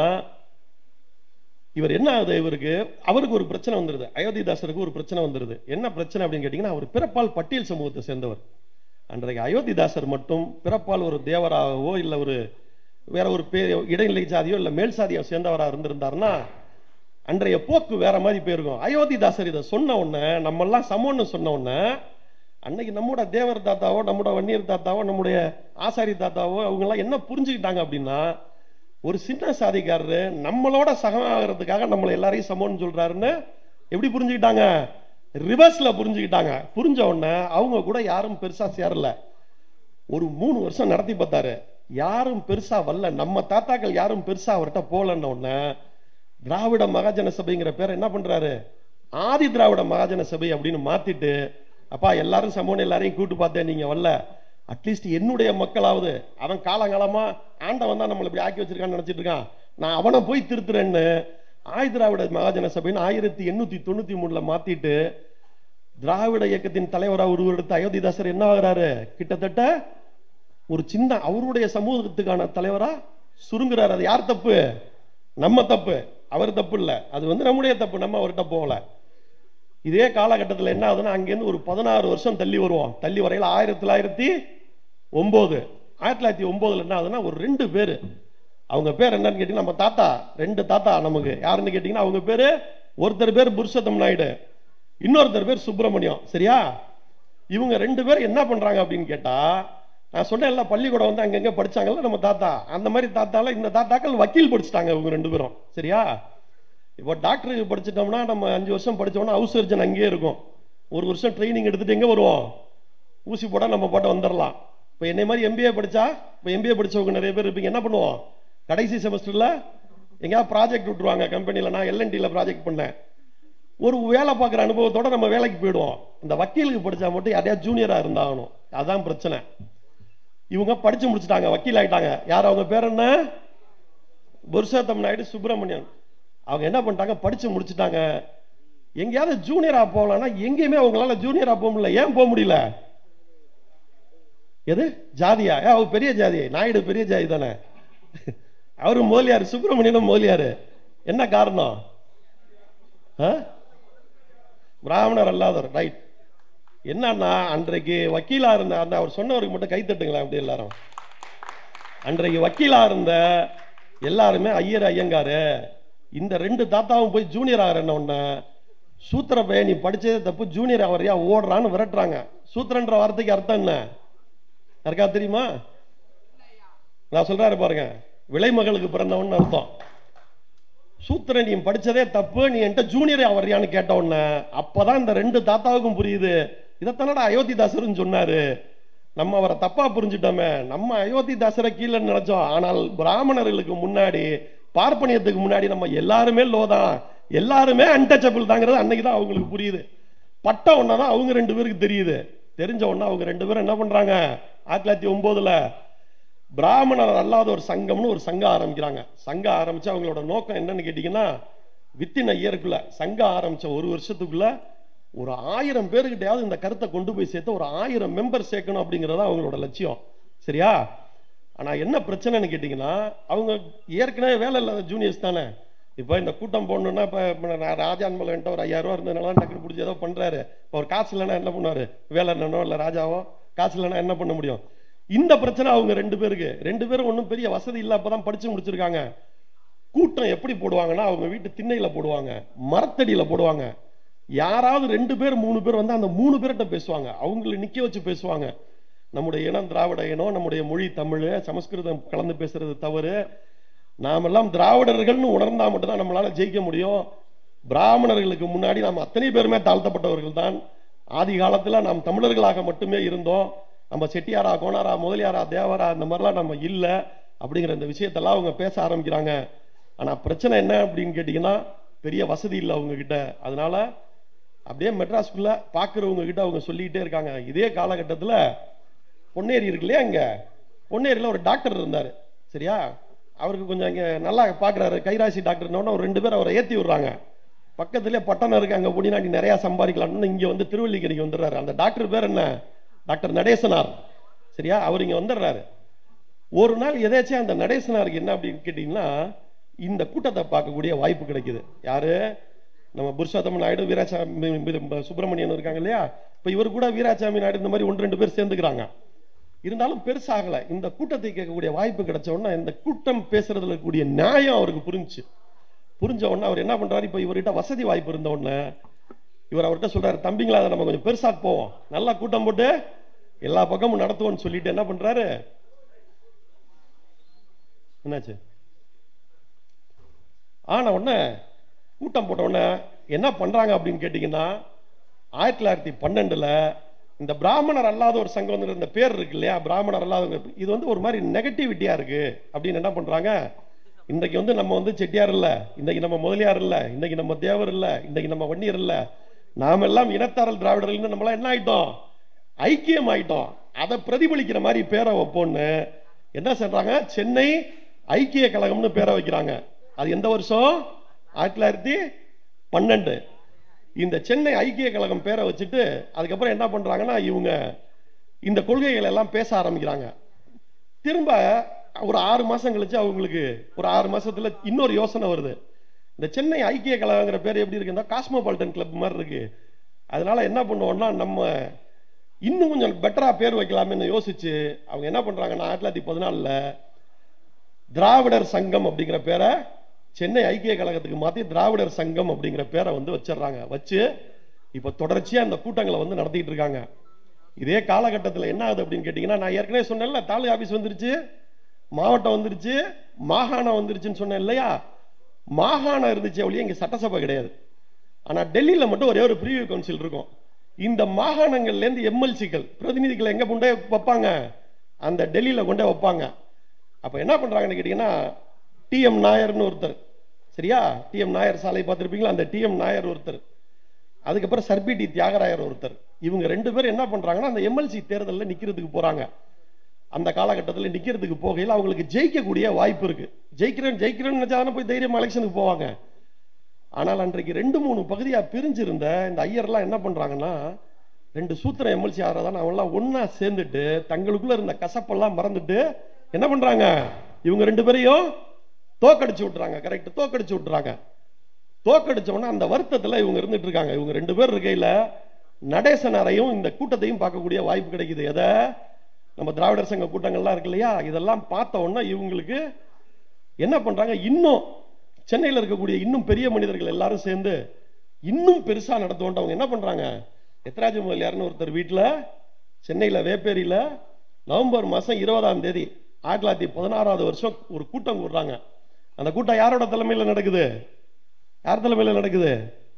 இவர் என்ன ஆகுது இவருக்கு அவருக்கு ஒரு பிரச்சனை வந்துருது அயோத்திதாசருக்கு ஒரு பிரச்சனை வந்துருது என்ன பிரச்சனை அப்படின்னு கேட்டீங்கன்னா அவர் பிறப்பால் பட்டியல் சமூகத்தை சேர்ந்தவர் அன்றைக்கு அயோத்திதாசர் மட்டும் பிறப்பால் ஒரு தேவராகவோ இல்ல ஒரு வேற ஒரு பே இடைநிலை சாதியோ இல்ல மேல் சாதியோ சேர்ந்தவரா இருந்திருந்தாருன்னா அன்றைய போக்கு வேற மாதிரி போயிருக்கும் அயோத்திதாசர் இதை சொன்ன உடனே நம்ம எல்லாம் சமம்னு சொன்ன உடனே அன்னைக்கு நம்மோட தேவர் தாத்தாவோ நம்மோட வன்னியர் தாத்தாவோ நம்முடைய ஆசாரி தாத்தாவோ அவங்க எல்லாம் என்ன புரிஞ்சுக்கிட்டாங்க அப்படின்னா ஒரு சின்ன சாதிக்காரரு நம்மளோட சகமாகிறதுக்காக நம்மளை எல்லாரையும் சமம்னு சொல்றாருன்னு எப்படி புரிஞ்சுக்கிட்டாங்க ரிவர்ஸ்ல புரிஞ்சுக்கிட்டாங்க புரிஞ்ச உடனே அவங்க கூட யாரும் பெருசா சேரல ஒரு மூணு வருஷம் நடத்தி பார்த்தாரு யாரும் பெருசா வரல நம்ம தாத்தாக்கள் யாரும் பெருசா அவர்கிட்ட போலன்ன உடனே திராவிட மகாஜன சபைங்கிற பேர் என்ன பண்றாரு ஆதி திராவிட மகாஜன சபை அப்படின்னு மாத்திட்டு அப்பா எல்லாரும் சமூகம் எல்லாரையும் கூட்டு பார்த்தேன் நீங்க வரல அட்லீஸ்ட் என்னுடைய மக்களாவது அவன் காலங்காலமா ஆண்டவன் தான் நம்மளை இப்படி ஆக்கி வச்சிருக்கான்னு நினைச்சிட்டு இருக்கான் நான் அவனை போய் திருத்துறேன்னு ஆதி திராவிட மகாஜன சபைன்னு ஆயிரத்தி எண்ணூத்தி தொண்ணூத்தி மூணுல மாத்திட்டு திராவிட இயக்கத்தின் தலைவரா உருவெடுத்த அயோத்திதாசர் என்ன ஆகுறாரு கிட்டத்தட்ட ஒரு சின்ன அவருடைய சமூகத்துக்கான தலைவரா சுருங்குறாரு அது யார் தப்பு நம்ம தப்பு அவர் தப்பு இல்ல அது வந்து நம்முடைய தப்பு நம்ம அவர்கிட்ட போகல இதே காலகட்டத்தில் என்ன ஆகுதுன்னா அங்கேருந்து ஒரு பதினாறு வருஷம் தள்ளி வருவோம் தள்ளி வரையில ஆயிரத்தி தொள்ளாயிரத்தி ஒன்பது ஆயிரத்தி தொள்ளாயிரத்தி ஒன்பதுல என்ன ஆகுதுன்னா ஒரு ரெண்டு பேர் அவங்க பேர் என்னன்னு கேட்டீங்கன்னா நம்ம தாத்தா ரெண்டு தாத்தா நமக்கு யாருன்னு கேட்டீங்கன்னா அவங்க பேரு ஒருத்தர் பேர் புருஷோத்தம் நாயுடு இன்னொருத்தர் பேர் சுப்பிரமணியம் சரியா இவங்க ரெண்டு பேரும் என்ன பண்றாங்க அப்படின்னு கேட்டா நான் சொன்னேன்ல பள்ளிக்கூடம் வந்து அங்கங்க படிச்சாங்கல்ல நம்ம தாத்தா அந்த மாதிரி தாத்தால இந்த தாத்தாக்கள் வக்கீல் படிச்சுட்டாங்க இவங்க ரெண்டு பேரும் சரியா இப்போ டாக்டருக்கு படிச்சிட்டோம்னா நம்ம அஞ்சு வருஷம் படிச்சோம்னா ஹவுஸ் சர்ஜன் அங்கேயே இருக்கும் ஒரு வருஷம் ட்ரைனிங் எடுத்துட்டு எங்க வருவோம் ஊசி போட நம்ம போட்ட வந்துடலாம் இப்போ என்னை மாதிரி எம்பிஏ படிச்சா இப்போ எம்பிஏ படிச்சவங்க நிறைய பேர் இருப்பீங்க என்ன பண்ணுவோம் கடைசி செமஸ்டர்ல எங்கேயாவது ப்ராஜெக்ட் விட்டுருவாங்க கம்பெனியில் நான் எல்என்டியில் ப்ராஜெக்ட் பண்ணேன் ஒரு வேலை பார்க்குற அனுபவத்தோட நம்ம வேலைக்கு போயிடுவோம் இந்த வக்கீலுக்கு படிச்சா மட்டும் யாரையா ஜூனியரா இருந்தாகணும் அதான் பிரச்சனை இவங்க படிச்சு முடிச்சிட்டாங்க வக்கீல் ஆயிட்டாங்க யார் அவங்க பேர் என்ன புருஷோத்தம் நாயுடு சுப்பிரமணியன் அவங்க என்ன பண்ணிட்டாங்க படிச்சு முடிச்சிட்டாங்க எங்கேயாவது ஜூனியரா போகலாம்னா எங்கேயுமே அவங்களால ஜூனியரா போக முடியல ஏன் போக முடியல எது ஜாதியா ஏ, அவர் பெரிய ஜாதி நாயுடு பெரிய ஜாதி தானே அவரு மோலியார் சுப்பிரமணியனும் மோலியாரு என்ன காரணம் ஆ? பிராமணர் அல்லாதவர் ரைட் என்னன்னா அன்றைக்கு வக்கீலா இருந்த அந்த அவர் சொன்னவருக்கு மட்டும் கை தட்டுங்களேன் அப்படி எல்லாரும் அன்றைக்கு வக்கீலா இருந்த எல்லாருமே ஐயர் ஐயங்காரு இந்த ரெண்டு தாத்தாவும் போய் ஜூனியர் ஆகிறேன்ன உடனே சூத்திர பையன் நீ படிச்சதே தப்பு ஜூனியர் ஆவறியா ஓடுறான்னு விரட்டுறாங்க சூத்திரன்ற வார்த்தைக்கு அர்த்தம் என்ன யாருக்கா தெரியுமா நான் சொல்றாரு பாருங்க விலைமகளுக்கு பிறந்தவன் அர்த்தம் சூத்திரன் நீ படிச்சதே தப்பு நீ என்கிட்ட ஜூனியர் ஆவறியான்னு கேட்ட உடனே அப்பதான் இந்த ரெண்டு தாத்தாவுக்கும் புரியுது இதைத்தானடா அயோத்திதாசர்னு சொன்னாரு நம்ம அவரை தப்பா புரிஞ்சுட்டோமே நம்ம அயோத்திதாசரை கீழே நினைச்சோம் ஆனால் பிராமணர்களுக்கு முன்னாடி பார்ப்பனியத்துக்கு முன்னாடி நம்ம எல்லாருமே லோதான் எல்லாருமே அன்டச்சபிள் தாங்கிறது அன்னைக்கு தான் அவங்களுக்கு புரியுது பட்ட உடனே தான் அவங்க ரெண்டு பேருக்கு தெரியுது தெரிஞ்ச உடனே அவங்க ரெண்டு பேரும் என்ன பண்றாங்க ஆயிரத்தி தொள்ளாயிரத்தி ஒன்பதுல பிராமணர் அல்லாத ஒரு சங்கம்னு ஒரு சங்கம் ஆரம்பிக்கிறாங்க சங்கம் ஆரம்பிச்சு அவங்களோட நோக்கம் என்னன்னு கேட்டீங்கன்னா வித்தின் இயருக்குள்ள சங்கம் ஆரம்பிச்ச ஒரு வருஷத்துக்குள்ள ஒரு ஆயிரம் பேருக்கிட்டையாவது இந்த கருத்தை கொண்டு போய் சேர்த்து ஒரு ஆயிரம் மெம்பர் சேர்க்கணும் அப்படிங்கிறது தான் அவங்களோட லட்சியம் சரியா ஆனா என்ன பிரச்சனைன்னு கேட்டீங்கன்னா அவங்க ஏற்கனவே வேலை இல்லாத ஜூனியர்ஸ் தானே இப்போ இந்த கூட்டம் போடணும்னா இப்போ ராஜான் மலன்ட்ட ஒரு ஐயாயிரம் ரூபா இருந்ததுனால டக்குனு பிடிச்சி ஏதோ பண்றாரு இப்போ ஒரு காசு இல்லைன்னா என்ன பண்ணுவாரு வேலை என்னனோ இல்லை ராஜாவோ காசு இல்லைன்னா என்ன பண்ண முடியும் இந்த பிரச்சனை அவங்க ரெண்டு பேருக்கு ரெண்டு பேரும் ஒன்றும் பெரிய வசதி இல்லை அப்பதான் படிச்சு முடிச்சிருக்காங்க கூட்டம் எப்படி போடுவாங்கன்னா அவங்க வீட்டு திண்ணையில போடுவாங்க மரத்தடியில போடுவாங்க யாராவது ரெண்டு பேர் மூணு பேர் வந்து அந்த மூணு பேர்கிட்ட பேசுவாங்க அவங்கள நிக்க வச்சு பேசுவாங்க நம்முடைய இனம் திராவிட இனம் நம்முடைய மொழி தமிழ் சமஸ்கிருதம் கலந்து பேசுறது தவறு நாமெல்லாம் திராவிடர்கள்னு உணர்ந்தா மட்டும்தான் நம்மளால ஜெயிக்க முடியும் பிராமணர்களுக்கு முன்னாடி நாம் அத்தனை பேருமே தாழ்த்தப்பட்டவர்கள் தான் ஆதி காலத்துல நாம் தமிழர்களாக மட்டுமே இருந்தோம் நம்ம செட்டியாரா கோனாரா முதலியாரா தேவரா இந்த மாதிரிலாம் நம்ம இல்லை அப்படிங்கிற இந்த விஷயத்தெல்லாம் அவங்க பேச ஆரம்பிக்கிறாங்க ஆனா பிரச்சனை என்ன அப்படின்னு கேட்டீங்கன்னா பெரிய வசதி இல்லை அவங்க கிட்ட அதனால அப்படியே மெட்ராஸ்குள்ள பாக்குறவங்க கிட்ட அவங்க சொல்லிக்கிட்டே இருக்காங்க இதே காலகட்டத்துல பொன்னேரி இருக்கு இல்லையா இங்க பொன்னேரியில ஒரு டாக்டர் இருந்தாரு சரியா அவருக்கு கொஞ்சம் இங்க நல்லா பாக்குறாரு கைராசி டாக்டர்னோட ஒரு ரெண்டு பேர் அவரை ஏத்தி விடுறாங்க பக்கத்துலயே பட்டணம் இருக்கு அங்க போனீங்கன்னா நீ நிறைய சம்பாதிக்கலாம்னு இங்க வந்து திருவல்லிக்கணிக்கு வந்துடுறாரு அந்த டாக்டர் பேர் என்ன டாக்டர் நடேசனார் சரியா அவர் இங்க வந்துடுறாரு ஒரு நாள் எதாச்சும் அந்த நடேசனாருக்கு என்ன அப்படின்னு கேட்டீங்கன்னா இந்த கூட்டத்தை பார்க்கக்கூடிய வாய்ப்பு கிடைக்குது யாரு நம்ம புருஷோத்தம நாயுடு வீராசாமி இது சுப்பிரமணியன் இருக்காங்க இல்லையா இப்ப இவர் கூட வீராசாமி நாயுடு இந்த மாதிரி ஒன்று ரெண்டு பேர் சேர்ந்துக்கிறாங்க இருந்தாலும் பெருசாகல இந்த கூட்டத்தை கேட்கக்கூடிய வாய்ப்பு கிடைச்ச உடனே இந்த கூட்டம் பேசுறதுல இருக்கக்கூடிய நியாயம் அவருக்கு புரிஞ்சுச்சு புரிஞ்ச உடனே அவர் என்ன பண்றாரு இப்ப இவர்கிட்ட வசதி வாய்ப்பு இருந்த உடனே இவர் அவர்கிட்ட சொல்றாரு தம்பிங்களா அதை நம்ம கொஞ்சம் பெருசா போவோம் நல்லா கூட்டம் போட்டு எல்லா பக்கமும் நடத்துவோம்னு சொல்லிட்டு என்ன பண்றாரு என்னாச்சு ஆன உடனே கூட்டம் போட்ட உடனே என்ன பண்றாங்க அப்படின்னு கேட்டீங்கன்னா ஆயிரத்தி தொள்ளாயிரத்தி பன்னெண்டுல இந்த பிராமணர் அல்லாத ஒரு சங்கம் வந்து இந்த பேர் இருக்கு இல்லையா பிராமணர் அல்லாத இது வந்து ஒரு மாதிரி நெகட்டிவிட்டியா இருக்கு அப்படின்னு என்ன பண்றாங்க இன்றைக்கு வந்து நம்ம வந்து செட்டியார் இல்ல இன்னைக்கு நம்ம முதலியார் இல்ல இன்னைக்கு நம்ம தேவர் இல்ல இன்னைக்கு நம்ம வன்னியர் இல்ல நாம எல்லாம் இனத்தாரல் திராவிடர்கள்னு நம்மளாம் என்ன ஆயிட்டோம் ஐக்கியம் ஆயிட்டோம் அதை பிரதிபலிக்கிற மாதிரி பேரை வைப்போம்னு என்ன சொல்றாங்க சென்னை ஐக்கிய கழகம்னு பேரை வைக்கிறாங்க அது எந்த வருஷம் ஆயிரத்தி தொள்ளாயிரத்தி பன்னெண்டு இந்த சென்னை ஐக்கிய கழகம் பேரை வச்சுட்டு அதுக்கப்புறம் என்ன பண்றாங்கன்னா இவங்க இந்த கொள்கைகள் எல்லாம் பேச ஆரம்பிக்கிறாங்க திரும்ப ஒரு ஆறு மாசம் கழிச்சு அவங்களுக்கு ஒரு ஆறு மாசத்துல இன்னொரு யோசனை வருது இந்த சென்னை ஐக்கிய கழகங்கிற பேர் எப்படி இருக்குன்னா காஸ்மோபாலிட்டன் கிளப் மாதிரி இருக்கு அதனால என்ன பண்ணுவோம்னா நம்ம இன்னும் கொஞ்சம் பெட்டரா பேர் வைக்கலாம்னு யோசிச்சு அவங்க என்ன பண்றாங்கன்னா ஆயிரத்தி தொள்ளாயிரத்தி பதினாலுல திராவிடர் சங்கம் அப்படிங்கிற பேரை சென்னை ஐக்கிய கழகத்துக்கு மாத்தி திராவிடர் சங்கம் அப்படிங்கிற பேரை வந்து வச்சிடுறாங்க வச்சு இப்ப தொடர்ச்சியா இந்த கூட்டங்களை வந்து நடத்திட்டு இருக்காங்க இதே காலகட்டத்தில் என்ன ஆகுது அப்படின்னு கேட்டீங்கன்னா நான் ஏற்கனவே சொன்னேன்ல தாலுகா ஆபீஸ் வந்துருச்சு மாவட்டம் வந்துருச்சு மாகாணம் வந்துருச்சுன்னு சொன்னேன் இல்லையா மாகாணம் இருந்துச்சு ஒழிய இங்க சட்டசபை கிடையாது ஆனா டெல்லியில மட்டும் ஒரே ஒரு பிரிவியூ கவுன்சில் இருக்கும் இந்த மாகாணங்கள்ல இருந்து எம்எல்சிகள் பிரதிநிதிகளை எங்க கொண்டே வைப்பாங்க அந்த டெல்லியில கொண்டே வைப்பாங்க அப்ப என்ன பண்றாங்கன்னு கேட்டீங்கன்னா டிஎம் நாயர்னு ஒருத்தர் சரியா டிஎம் நாயர் சாலை பார்த்திருப்பீங்களா அந்த டிஎம் நாயர் ஒருத்தர் அதுக்கப்புறம் சர்பிடி தியாகராயர் ஒருத்தர் இவங்க ரெண்டு பேரும் என்ன பண்றாங்கன்னா அந்த எம்எல்சி தேர்தலில் நிக்கிறதுக்கு போறாங்க அந்த காலகட்டத்தில் நிக்கிறதுக்கு போகையில் அவங்களுக்கு ஜெயிக்கக்கூடிய வாய்ப்பு இருக்கு ஜெயிக்கிறேன் ஜெயிக்கிறேன்னு நினைச்சாதானே போய் தைரியமா எலெக்ஷனுக்கு போவாங்க ஆனால் அன்றைக்கு ரெண்டு மூணு பகுதியா பிரிஞ்சிருந்த இந்த ஐயர்லாம் என்ன பண்றாங்கன்னா ரெண்டு சூத்திர எம்எல்சி ஆகிறதான் அவங்களாம் ஒண்ணா சேர்ந்துட்டு தங்களுக்குள்ள இருந்த கசப்பெல்லாம் மறந்துட்டு என்ன பண்றாங்க இவங்க ரெண்டு பேரையும் தோக்கடிச்சு விட்டுறாங்க கரெக்ட் தோக்கடிச்சு விட்டுறாங்க தோக்கடிச்ச உடனே அந்த வருத்தத்துல இவங்க இருந்துட்டு இருக்காங்க இவங்க ரெண்டு பேர் இருக்கையில நடேசனரையும் இந்த கூட்டத்தையும் பார்க்கக்கூடிய வாய்ப்பு கிடைக்குது எதை நம்ம திராவிடர் சங்க கூட்டங்கள்லாம் இருக்கு இல்லையா இதெல்லாம் பார்த்த உடனே இவங்களுக்கு என்ன பண்றாங்க இன்னும் சென்னையில் இருக்கக்கூடிய இன்னும் பெரிய மனிதர்கள் எல்லாரும் சேர்ந்து இன்னும் பெருசா நடத்துவோம் அவங்க என்ன பண்றாங்க எத்ராஜ முதலியார்னு ஒருத்தர் வீட்டுல சென்னையில வேப்பேரியில நவம்பர் மாசம் இருபதாம் தேதி ஆயிரத்தி தொள்ளாயிரத்தி பதினாறாவது வருஷம் ஒரு கூட்டம் கூடுறாங்க அந்த கூட்டம் யாரோட தலைமையில் நடக்குது யார் தலைமையில் நடக்குது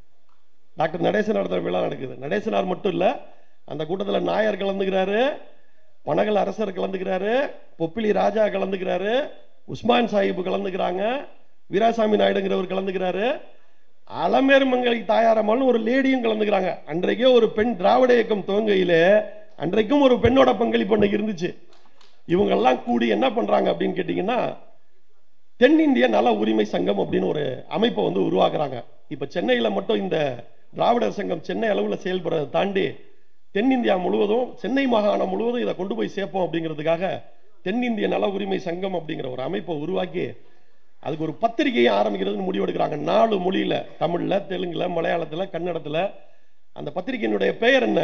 டாக்டர் நடேசனார் தலைமையில் நடக்குது நடேசனார் மட்டும் இல்ல அந்த கூட்டத்தில் நாயர் கலந்துக்கிறாரு பனகல் அரசர் கலந்துக்கிறாரு பொப்பிலி ராஜா கலந்துக்கிறாரு உஸ்மான் சாஹிப் கலந்துக்கிறாங்க வீராசாமி நாயுடுங்கிறவர் கலந்துக்கிறாரு அலமேர்மங்கை தாயாரம்மாள்னு ஒரு லேடியும் கலந்துக்கிறாங்க அன்றைக்கே ஒரு பெண் திராவிட இயக்கம் துவங்கையிலே அன்றைக்கும் ஒரு பெண்ணோட பங்களிப்பு அன்னைக்கு இருந்துச்சு இவங்கெல்லாம் கூடி என்ன பண்றாங்க அப்படின்னு கேட்டீங்கன்னா தென்னிந்திய நல உரிமை சங்கம் அப்படின்னு ஒரு அமைப்பை வந்து உருவாக்குறாங்க இப்ப சென்னையில மட்டும் இந்த திராவிடர் சங்கம் சென்னை அளவில் செயல்படுறதை தாண்டி தென்னிந்தியா முழுவதும் சென்னை மாகாணம் முழுவதும் இதை கொண்டு போய் சேர்ப்போம் அப்படிங்கிறதுக்காக தென்னிந்திய நல உரிமை சங்கம் அப்படிங்கிற ஒரு அமைப்பை உருவாக்கி அதுக்கு ஒரு பத்திரிகையை ஆரம்பிக்கிறதுன்னு முடிவெடுக்கிறாங்க நாலு மொழியில தமிழ்ல தெலுங்குல மலையாளத்துல கன்னடத்துல அந்த பத்திரிகையினுடைய பெயர் என்ன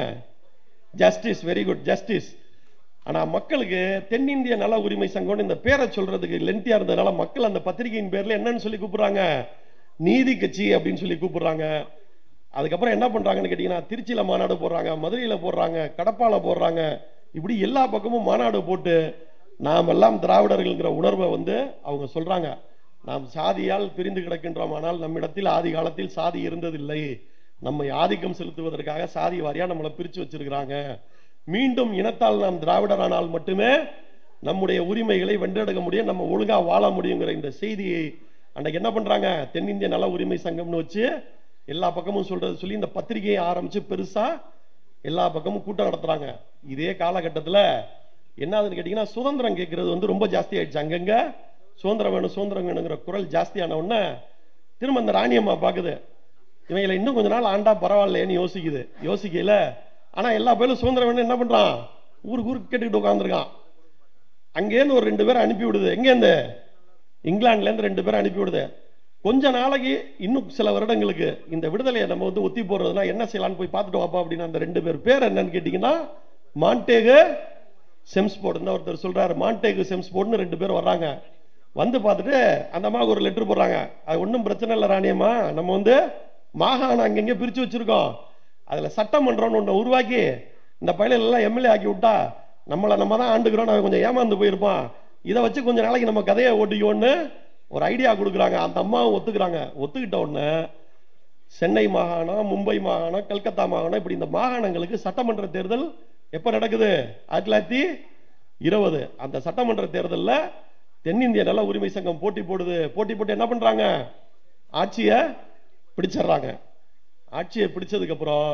ஜஸ்டிஸ் வெரி குட் ஜஸ்டிஸ் ஆனா மக்களுக்கு தென்னிந்திய நல உரிமை சங்கம்னு இந்த பேரை சொல்றதுக்கு லென்த்தியா இருந்ததுனால மக்கள் அந்த பத்திரிகையின் பேர்ல என்னன்னு சொல்லி கூப்பிடுறாங்க நீதி கட்சி அப்படின்னு சொல்லி கூப்பிடுறாங்க அதுக்கப்புறம் என்ன பண்றாங்கன்னு கேட்டீங்கன்னா திருச்சியில மாநாடு போடுறாங்க மதுரையில போடுறாங்க கடப்பால போடுறாங்க இப்படி எல்லா பக்கமும் மாநாடு போட்டு நாம் எல்லாம் திராவிடர்கள்ங்கிற உணர்வை வந்து அவங்க சொல்றாங்க நாம் சாதியால் பிரிந்து கிடக்கின்றோம் ஆனால் நம்மிடத்தில் ஆதி காலத்தில் சாதி இருந்ததில்லை நம்மை ஆதிக்கம் செலுத்துவதற்காக சாதி வாரியா நம்மளை பிரிச்சு வச்சிருக்கிறாங்க மீண்டும் இனத்தால் நாம் திராவிடரானால் மட்டுமே நம்முடைய உரிமைகளை வென்றெடுக்க முடியும் நம்ம ஒழுங்கா வாழ முடியுங்கிற இந்த செய்தியை அன்னைக்கு என்ன பண்றாங்க தென்னிந்திய நல உரிமை சங்கம்னு வச்சு எல்லா பக்கமும் சொல்றது சொல்லி இந்த பத்திரிகையை ஆரம்பிச்சு பெருசா எல்லா பக்கமும் கூட்டம் நடத்துறாங்க இதே காலகட்டத்துல என்ன ஆகுதுன்னு கேட்டீங்கன்னா சுதந்திரம் கேட்கறது வந்து ரொம்ப ஜாஸ்தி ஆயிடுச்சு அங்கங்க சுதந்திரம் வேணும் சுதந்திரம் வேணுங்கிற குரல் ஜாஸ்தியான உடனே திரும்ப அந்த ராணியம்மா பாக்குது இவங்களை இன்னும் கொஞ்ச நாள் ஆண்டா பரவாயில்லையேன்னு யோசிக்குது யோசிக்கல ஆனா எல்லா பேரும் சுதந்திரம் வேணும் என்ன பண்றான் ஊருக்கு ஊருக்கு கேட்டுக்கிட்டு உட்காந்துருக்கான் அங்கேருந்து ஒரு ரெண்டு பேரை அனுப்பி விடுது எங்கேருந்து இங்கிலாந்துல இருந்து ரெண்டு பேரை அனுப்பி விடுது கொஞ்ச நாளைக்கு இன்னும் சில வருடங்களுக்கு இந்த விடுதலையை நம்ம வந்து ஒத்தி போடுறதுனா என்ன செய்யலாம்னு போய் பார்த்துட்டு வாப்பா அப்படின்னு அந்த ரெண்டு பேர் பேர் என்னன்னு கேட்டீங்கன்னா மான்டேகு செம்ஸ்போர்ட்னு ஒருத்தர் சொல்றாரு மான்டேகு செம்ஸ்போர்ட்னு ரெண்டு பேர் வர்றாங்க வந்து பார்த்துட்டு அந்த அம்மா ஒரு லெட்டர் போடுறாங்க அது ஒன்றும் பிரச்சனை இல்லை ராணியம்மா நம்ம வந்து மாகாணம் அங்கங்கே பிரிச்சு வச்சிருக்கோம் அதுல சட்டமன்றம்னு ஒன்று உருவாக்கி இந்த பயில எல்லாம் எம்எல்ஏ ஆக்கி விட்டா நம்மளை நம்ம தான் ஆண்டுக்கிறோம் அவன் கொஞ்சம் ஏமாந்து போயிருப்பான் இதை வச்சு கொஞ்ச நாளைக்கு நம்ம கதையை ஓட்டிக்கோன்னு ஒரு ஐடியா கொடுக்குறாங்க அந்த அம்மாவும் ஒத்துக்கிறாங்க ஒத்துக்கிட்ட உடனே சென்னை மாகாணம் மும்பை மாகாணம் கல்கத்தா மாகாணம் இப்படி இந்த மாகாணங்களுக்கு சட்டமன்ற தேர்தல் எப்ப நடக்குது ஆயிரத்தி தொள்ளாயிரத்தி இருபது அந்த சட்டமன்ற தேர்தலில் தென்னிந்திய நல உரிமை சங்கம் போட்டி போடுது போட்டி போட்டு என்ன பண்றாங்க ஆட்சியை பிடிச்சிடுறாங்க ஆட்சியை பிடிச்சதுக்கு அப்புறம்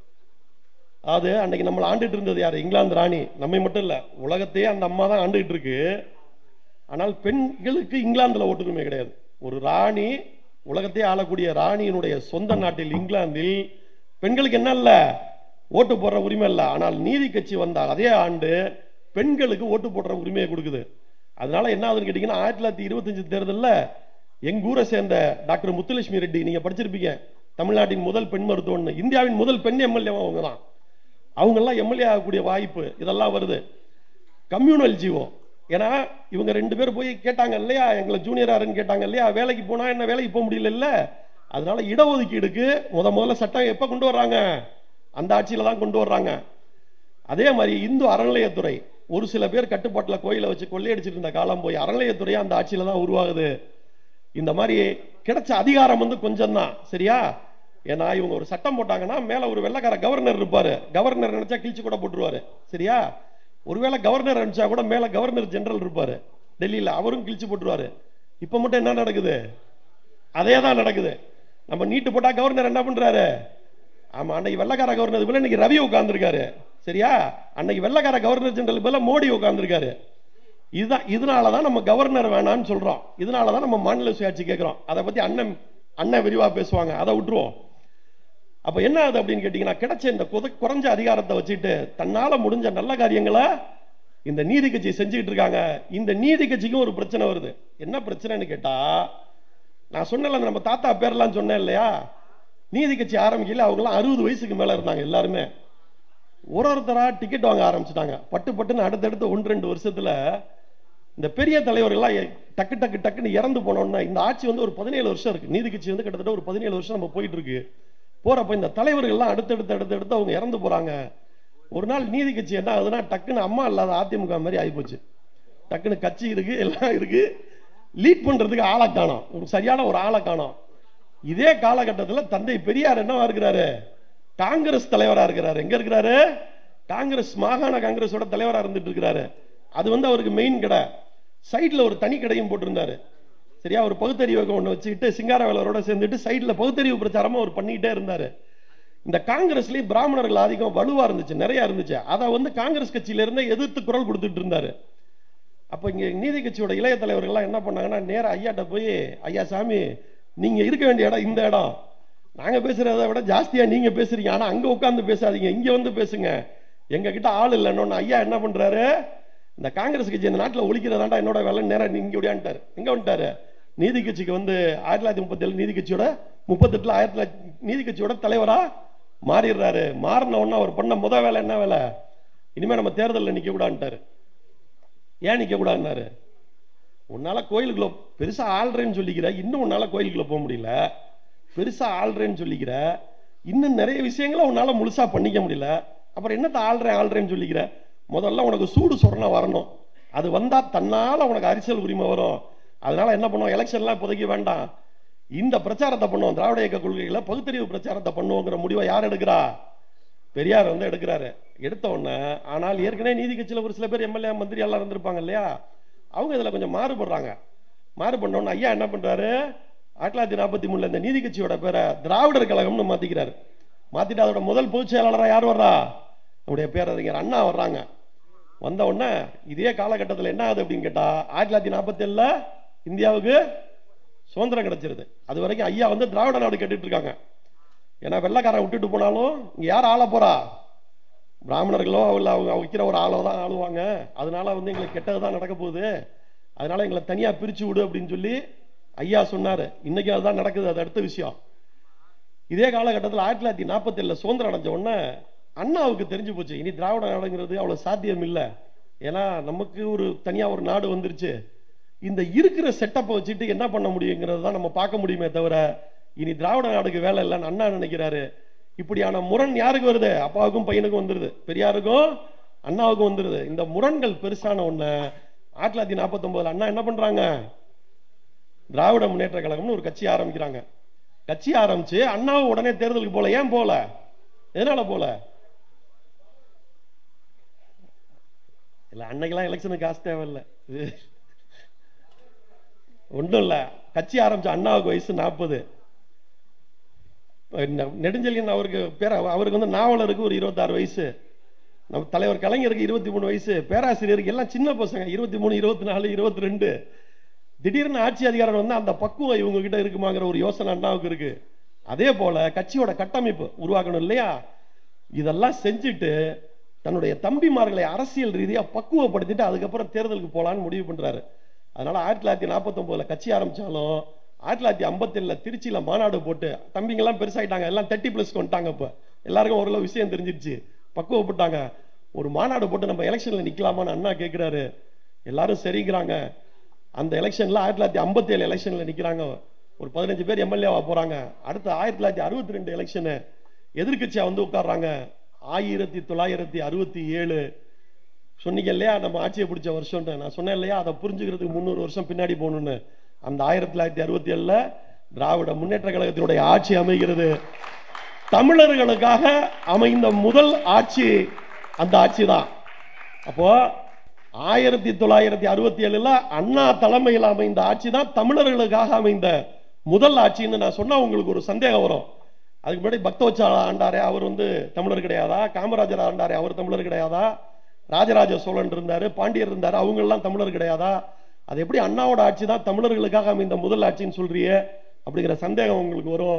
அது அன்னைக்கு நம்மளை ஆண்டுட்டு இருந்தது யாரு இங்கிலாந்து ராணி நம்மை மட்டும் இல்ல உலகத்தையே அந்த அம்மா தான் ஆண்டுகிட்டு இருக்கு ஆனால் பெண்களுக்கு இங்கிலாந்துல ஓட்டுரிமை கிடையாது ஒரு ராணி உலகத்தையே ஆளக்கூடிய ராணியினுடைய சொந்த நாட்டில் இங்கிலாந்தில் பெண்களுக்கு என்ன இல்ல ஓட்டு போடுற உரிமை இல்லை ஆனால் நீதி கட்சி வந்த அதே ஆண்டு பெண்களுக்கு ஓட்டு போடுற உரிமையை கொடுக்குது அதனால என்ன ஆகுதுன்னு கேட்டீங்கன்னா ஆயிரத்தி தொள்ளாயிரத்தி இருபத்தஞ்சு தேர்தலில் எங்க ஊரை சேர்ந்த டாக்டர் முத்துலட்சுமி ரெட்டி நீங்க படிச்சிருப்பீங்க தமிழ்நாட்டின் முதல் பெண் மருத்துவம்னு இந்தியாவின் முதல் பெண் எம்எல்ஏ அவங்க தான் அவங்க எல்லாம் எம்எல்ஏ ஆகக்கூடிய வாய்ப்பு இதெல்லாம் வருது கம்யூனல் ஜீவோ ஏன்னா இவங்க ரெண்டு பேர் போய் கேட்டாங்க இல்லையா எங்களை ஜூனியராருன்னு கேட்டாங்க இல்லையா வேலைக்கு போனா என்ன வேலைக்கு போக முடியல இல்ல அதனால இடஒதுக்கீடுக்கு முத முதல்ல சட்டம் எப்ப கொண்டு வர்றாங்க அந்த ஆட்சியில தான் கொண்டு வர்றாங்க அதே மாதிரி இந்து அறநிலையத்துறை ஒரு சில பேர் கட்டுப்பாட்டில் கோயிலை வச்சு கொள்ளையடிச்சிட்டு இருந்த காலம் போய் அறநிலையத்துறையா அந்த ஆட்சியில தான் உருவாகுது இந்த மாதிரி கிடைச்ச அதிகாரம் வந்து கொஞ்சம் தான் சரியா ஏன்னா இவங்க ஒரு சட்டம் போட்டாங்கன்னா மேல ஒரு வெள்ளக்கார கவர்னர் இருப்பாரு கவர்னர் நினைச்சா கிழிச்சு கூட போட்டுருவாரு சரியா ஒருவேளை கவர்னர் நினைச்சா கூட மேல கவர்னர் ஜெனரல் இருப்பாரு டெல்லியில அவரும் கிழிச்சு போட்டுருவாரு இப்ப மட்டும் என்ன நடக்குது அதே தான் நடக்குது நம்ம நீட்டு போட்டா கவர்னர் என்ன பண்றாரு ஆமா அன்னைக்கு வெள்ளக்கார கவர்னர் போல இன்னைக்கு ரவி உட்கார்ந்துருக்காரு சரியா அன்னைக்கு வெள்ளக்கார கவர்னர் ஜெனரல் போல மோடி உட்கார்ந்துருக்காரு இதுதான் இதனால தான் நம்ம கவர்னர் வேணாம்னு சொல்றோம் இதனால தான் நம்ம மாநில சுயாட்சி கேட்கிறோம் அதை பத்தி அண்ணன் அண்ணன் விரிவா பேசுவாங்க அதை விட்டுருவோம் அப்ப என்ன ஆகுது அப்படின்னு கேட்டீங்கன்னா கிடைச்ச இந்த குத- குறைஞ்ச அதிகாரத்தை வச்சுட்டு தன்னால முடிஞ்ச நல்ல காரியங்களை இந்த நீதி கட்சி செஞ்சுக்கிட்டு இருக்காங்க இந்த நீதி கட்சிக்கும் ஒரு பிரச்சனை வருது என்ன பிரச்சனைன்னு கேட்டா நான் சொன்னல நம்ம தாத்தா பேர்லாம் சொன்னேன் இல்லையா நீதி கட்சி ஆரம்பிக்கல அவங்கலாம் அறுபது வயசுக்கு மேல இருந்தாங்க எல்லாருமே ஒரு ஒருத்தரா டிக்கெட் வாங்க ஆரம்பிச்சிட்டாங்க பட்டு பட்டுன்னு அடுத்தடுத்து ஒன்று ரெண்டு வருஷத்துல இந்த பெரிய தலைவர்கள்லாம் எ- டக்கு டக்கு டக்குன்னு இறந்து போனோம்னா இந்த ஆட்சி வந்து ஒரு பதினேழு வருஷம் இருக்கு நீதி கட்சி வந்து கிட்டத்தட்ட ஒரு பதினேழு வருஷம் நம்ம போயிட்டு இருக்கு போறப்ப இந்த தலைவர்கள்லாம் அடுத்தடுத்து அடுத்தடுத்து அவங்க இறந்து போறாங்க ஒரு நாள் நீதி கட்சி என்ன ஆகுதுன்னா டக்குன்னு அம்மா இல்லாத அதிமுக மாதிரி ஆயிப்போச்சு டக்குன்னு கட்சி இருக்கு எல்லாம் இருக்கு லீட் பண்றதுக்கு ஆளை காணோம் ஒரு சரியான ஒரு ஆளை காணோம் இதே காலகட்டத்தில் தந்தை பெரியார் என்னவா இருக்கிறாரு காங்கிரஸ் தலைவரா இருக்கிறாரு எங்க இருக்கிறாரு காங்கிரஸ் மாகாண காங்கிரஸோட தலைவரா இருந்துட்டு இருக்கிறாரு அது வந்து அவருக்கு மெயின் கடை சைடுல ஒரு தனி கடையும் போட்டிருந்தாரு சரியா ஒரு பகுத்தறிவு ஒன்று வச்சுக்கிட்டு சிங்காரவேலரோட சேர்ந்துட்டு சைடுல பகுத்தறிவு பிரச்சாரமா அவர் பண்ணிக்கிட்டே இருந்தாரு இந்த காங்கிரஸ்லயும் பிராமணர்கள் ஆதிக்கம் வலுவா இருந்துச்சு நிறைய இருந்துச்சு அதை வந்து காங்கிரஸ் கட்சியில இருந்தே எதிர்த்து குரல் கொடுத்துட்டு இருந்தாரு அப்ப இங்க நீதி கட்சியோட இளைய தலைவர்கள்லாம் என்ன பண்ணாங்கன்னா நேரா ஐயாட்ட போய் ஐயா சாமி நீங்க இருக்க வேண்டிய இடம் இந்த இடம் நாங்க பேசுறதை விட ஜாஸ்தியா நீங்க பேசுறீங்க ஆனா அங்க உட்கார்ந்து பேசாதீங்க இங்க வந்து பேசுங்க எங்க கிட்ட ஆள் இல்லைன்னு ஐயா என்ன பண்றாரு இந்த காங்கிரஸ் கட்சி இந்த நாட்டுல ஒழிக்கிறதாண்டா என்னோட வேலை நேரம் நீங்க ஓடியான்ட்டாரு எங்க வந்துட்டாரு நீதி கட்சிக்கு வந்து ஆயிரத்தி தொள்ளாயிரத்தி முப்பத்தி ஏழு நீதி கட்சியோட முப்பத்தெட்டுல ஆயிரத்தி தொள்ளாயிரத்தி நீதி கட்சியோட தலைவரா மாறிடுறாரு மாறின உடனே அவர் பண்ண முத வேலை என்ன வேலை இனிமே நம்ம தேர்தலில் நிக்க கூடாதுட்டாரு ஏன் நிக்க கூடாதுன்னாரு உன்னால கோயிலுக்குள்ள பெருசா ஆள்றேன்னு சொல்லிக்கிற இன்னும் உன்னால கோயிலுக்குள்ள போக முடியல பெருசா ஆள்றேன்னு சொல்லிக்கிற இன்னும் நிறைய விஷயங்களை உன்னால முழுசா பண்ணிக்க முடியல அப்புறம் என்னத்த ஆள்றேன் ஆள்றேன்னு சொல்லிக்கிற முதல்ல உனக்கு சூடு சொரணை வரணும் அது வந்தா தன்னால உனக்கு அரசியல் உரிமை வரும் அதனால என்ன பண்ணுவோம் எலெக்ஷன்லாம் இப்போதைக்கு வேண்டாம் இந்த பிரச்சாரத்தை பண்ணுவோம் திராவிட இயக்க கொள்கைகளை பகுத்தறிவு பிரச்சாரத்தை பண்ணுவோங்கிற முடிவை யார் எடுக்கிறா பெரியார் வந்து எடுக்கிறாரு எடுத்த உடனே ஆனால் ஏற்கனவே நீதி கட்சியில ஒரு சில பேர் எம்எல்ஏ மந்திரி எல்லாம் இருந்திருப்பாங்க இல்லையா அவங்க இதுல கொஞ்சம் மாறுபடுறாங்க மாறுபட்ட உடனே ஐயா என்ன பண்றாரு ஆயிரத்தி தொள்ளாயிரத்தி நாற்பத்தி மூணுல இந்த நீதி கட்சியோட பேரை திராவிடர் கழகம்னு மாத்திக்கிறாரு மாத்திட்டு அதோட முதல் பொதுச் செயலாளரா யார் வர்றா நம்முடைய பேரறிஞர் அண்ணா வர்றாங்க வந்த உடனே இதே காலகட்டத்தில் என்ன ஆகுது அப்படின்னு கேட்டா ஆயிரத்தி தொள்ளாயிரத்தி நாற்பத்தி ஏழுல இந்தியாவுக்கு சுதந்திரம் கிடைச்சிருது அது வரைக்கும் ஐயா வந்து திராவிட நாடு கேட்டுட்டு இருக்காங்க ஏன்னா வெள்ளைக்காரன் விட்டுட்டு போனாலும் இங்க யார் ஆள போறா பிராமணர்களோ இல்ல அவங்க வைக்கிற ஒரு ஆளோ தான் ஆளுவாங்க அதனால வந்து எங்களுக்கு கெட்டது தான் நடக்க போகுது அதனால எங்களை தனியா பிரிச்சு விடு அப்படின்னு சொல்லி ஐயா சொன்னாரு இன்னைக்கு அதுதான் நடக்குது அது அடுத்த விஷயம் இதே காலகட்டத்தில் ஆயிரத்தி தொள்ளாயிரத்தி நாற்பத்தி ஏழுல சுதந்திரம் அடைஞ்ச உடனே அண்ணாவுக்கு தெரிஞ்சு போச்சு இனி திராவிட நாடுங்கிறது அவ்வளவு சாத்தியம் இல்லை ஏன்னா நமக்கு ஒரு தனியா ஒரு நாடு வந்துருச்சு இந்த இருக்கிற செட்டப்பை வச்சுட்டு என்ன பண்ண முடியுங்கிறது தான் நம்ம பார்க்க முடியுமே தவிர இனி திராவிட நாடுக்கு வேலை இல்லைன்னு அண்ணா நினைக்கிறாரு இப்படியான முரண் யாருக்கு வருது அப்பாவுக்கும் பையனுக்கும் வந்துருது பெரியாருக்கும் அண்ணாவுக்கும் வந்துருது இந்த முரண்கள் பெருசான ஒண்ணு ஆயிரத்தி தொள்ளாயிரத்தி நாற்பத்தி அண்ணா என்ன பண்றாங்க திராவிட முன்னேற்ற கழகம்னு ஒரு கட்சி ஆரம்பிக்கிறாங்க கட்சி ஆரம்பிச்சு அண்ணாவும் உடனே தேர்தலுக்கு போல ஏன் போல எதனால போல இல்ல அன்னைக்கெல்லாம் எலெக்ஷனுக்கு காசு தேவையில்லை ஒண்ணும் இல்ல கட்சி ஆரம்பிச்ச அண்ணாவுக்கு வயசு நாற்பது நெடுஞ்செழியன் அவருக்கு பேர அவருக்கு வந்து நாவலருக்கு ஒரு இருபத்தாறு வயசு நம்ம தலைவர் கலைஞருக்கு இருபத்தி மூணு வயசு பேராசிரியருக்கு எல்லாம் சின்ன பசங்க இருபத்தி மூணு இருபத்தி நாலு இருபத்தி ரெண்டு திடீர்னு ஆட்சி அதிகாரம் வந்து அந்த பக்குவம் இவங்க கிட்ட இருக்குமாங்கிற ஒரு யோசனை அண்ணாவுக்கு இருக்கு அதே போல கட்சியோட கட்டமைப்பு உருவாக்கணும் இல்லையா இதெல்லாம் செஞ்சுட்டு தன்னுடைய தம்பிமார்களை அரசியல் ரீதியா பக்குவப்படுத்திட்டு அதுக்கப்புறம் தேர்தலுக்கு போலான்னு முடிவு பண்றாரு அதனால ஆயிரத்தி தொள்ளாயிரத்தி நாற்பத்தி ஒன்பதுல கட்சி ஆரம்பிச்சாலும் ஆயிரத்தி தொள்ளாயிரத்தி ஐம்பத்தி ஏழுல திருச்சியில மாநாடு போட்டு தம்பிங்க எல்லாம் பெருசாயிட்டாங்க எல்லாம் தேர்ட்டி பிளஸ் வந்துட்டாங்க இப்ப எல்லாருக்கும் ஓரளவு விஷயம் தெரிஞ்சிருச்சு பக்குவப்பட்டாங்க ஒரு மாநாடு போட்டு நம்ம எலெக்ஷன்ல நிக்கலாமான்னு அண்ணா கேட்கிறாரு எல்லாரும் சரிங்கிறாங்க அந்த எலெக்ஷன்ல ஆயிரத்தி தொள்ளாயிரத்தி ஐம்பத்தி ஏழு எலெக்ஷன்ல நிக்கிறாங்க ஒரு பதினஞ்சு பேர் எம்எல்ஏவா போறாங்க அடுத்து ஆயிரத்தி தொள்ளாயிரத்தி அறுபத்தி ரெண்டு எலெக்ஷனு எதிர்கட்சியா வந்து உட்கார்றாங்க ஆயிரத்தி தொள்ளாயிரத்தி அறுபத்தி ஏழு சொன்னீங்க இல்லையா நம்ம ஆட்சியை பிடிச்ச வருஷம்னு நான் சொன்னேன் இல்லையா அதை புரிஞ்சுக்கிறதுக்கு முந்நூறு வருஷம் பின்னாடி போகணும்னு அந்த ஆயிரத்தி தொள்ளாயிரத்தி அறுபத்தி ஏழுல திராவிட முன்னேற்ற கழகத்தினுடைய ஆட்சி அமைகிறது தமிழர்களுக்காக அமைந்த முதல் ஆட்சி அந்த ஆட்சி தான் அப்போ ஆயிரத்தி தொள்ளாயிரத்தி அறுபத்தி ஏழுல அண்ணா தலைமையில் அமைந்த ஆட்சி தான் தமிழர்களுக்காக அமைந்த முதல் ஆட்சின்னு நான் சொன்னா உங்களுக்கு ஒரு சந்தேகம் வரும் அதுக்கு முன்னாடி பக்தவச்சால ஆண்டாரே அவர் வந்து தமிழர் கிடையாதா காமராஜர் ஆண்டாரே அவர் தமிழர் கிடையாதா ராஜராஜ சோழன் இருந்தாரு பாண்டியர் இருந்தாரு அவங்க எல்லாம் தமிழர் கிடையாதா அது எப்படி அண்ணாவோட ஆட்சி தான் தமிழர்களுக்காக அமைந்த முதல் ஆட்சின்னு சொல்றியே அப்படிங்கிற சந்தேகம் உங்களுக்கு வரும்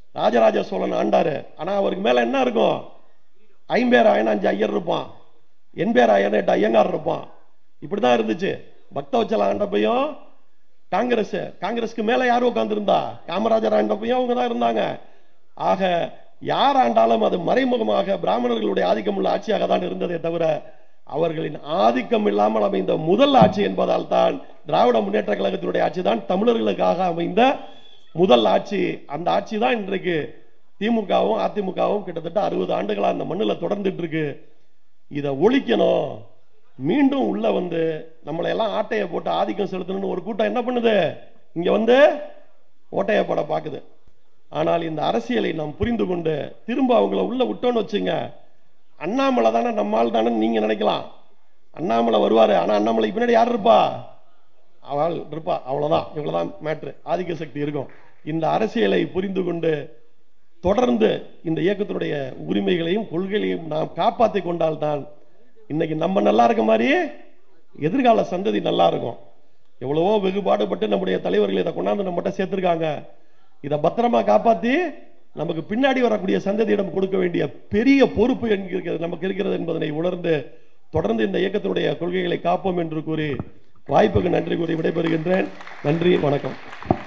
ராஜராஜ சோழன் ஆண்டாரு ஆனா அவருக்கு மேல என்ன இருக்கும் ஐம்பேர் அயனாஞ்சு ஐயர் இருப்பான் என்பே ராயன் எட்டு ஐயங்கார் இருப்பான் இப்படிதான் இருந்துச்சு பக்தவச்சல ஆண்டப்பையும் காங்கிரஸ் காங்கிரஸ்க்கு மேல யார் உட்கார்ந்திருந்தா காமராஜர் ஆண்டப்பையும் அவங்க தான் இருந்தாங்க ஆக யார் ஆண்டாலும் அது மறைமுகமாக பிராமணர்களுடைய ஆதிக்கம் உள்ள ஆட்சியாக தான் இருந்ததே தவிர அவர்களின் ஆதிக்கம் இல்லாமல் அமைந்த முதல் ஆட்சி என்பதால் தான் திராவிட முன்னேற்ற கழகத்தினுடைய ஆட்சி தான் தமிழர்களுக்காக அமைந்த முதல் ஆட்சி அந்த ஆட்சி தான் இன்றைக்கு திமுகவும் அதிமுகவும் கிட்டத்தட்ட அறுபது ஆண்டுகளா அந்த மண்ணில் தொடர்ந்துட்டு இருக்கு இதை ஒழிக்கணும் மீண்டும் உள்ள வந்து நம்மளை எல்லாம் ஆட்டையை போட்டு ஆதிக்கம் செலுத்தணும்னு ஒரு கூட்டம் என்ன பண்ணுது இங்க வந்து ஓட்டையை போட பார்க்குது ஆனால் இந்த அரசியலை நாம் புரிந்து கொண்டு திரும்ப அவங்கள உள்ள விட்டோன்னு வச்சுங்க அண்ணாமலை தானே நம்மால் தானே நீங்க நினைக்கலாம் அண்ணாமலை வருவாரு ஆனா அண்ணாமலைக்கு பின்னாடி யார் இருப்பா அவள் இருப்பா அவ்வளவுதான் இவ்வளவுதான் மேட்ரு ஆதிக்க சக்தி இருக்கும் இந்த அரசியலை புரிந்து கொண்டு தொடர்ந்து இந்த இயக்கத்தினுடைய உரிமைகளையும் கொள்கைகளையும் நாம் காப்பாற்றிக் கொண்டால்தான் இன்னைக்கு நம்ம நல்லா இருக்க மாதிரி எதிர்கால சந்ததி நல்லா இருக்கும் எவ்வளவோ வெகுபாடுபட்டு நம்முடைய தலைவர்கள் இதை கொண்டாந்து நம்மகிட்ட சேர்த்திருக்காங்க இதை பத்திரமா காப்பாத்தி நமக்கு பின்னாடி வரக்கூடிய சந்ததியிடம் கொடுக்க வேண்டிய பெரிய பொறுப்பு எங்க இருக்கிறது நமக்கு இருக்கிறது என்பதனை உணர்ந்து தொடர்ந்து இந்த இயக்கத்தினுடைய கொள்கைகளை காப்போம் என்று கூறி வாய்ப்புக்கு நன்றி கூறி விடைபெறுகின்றேன் நன்றி வணக்கம்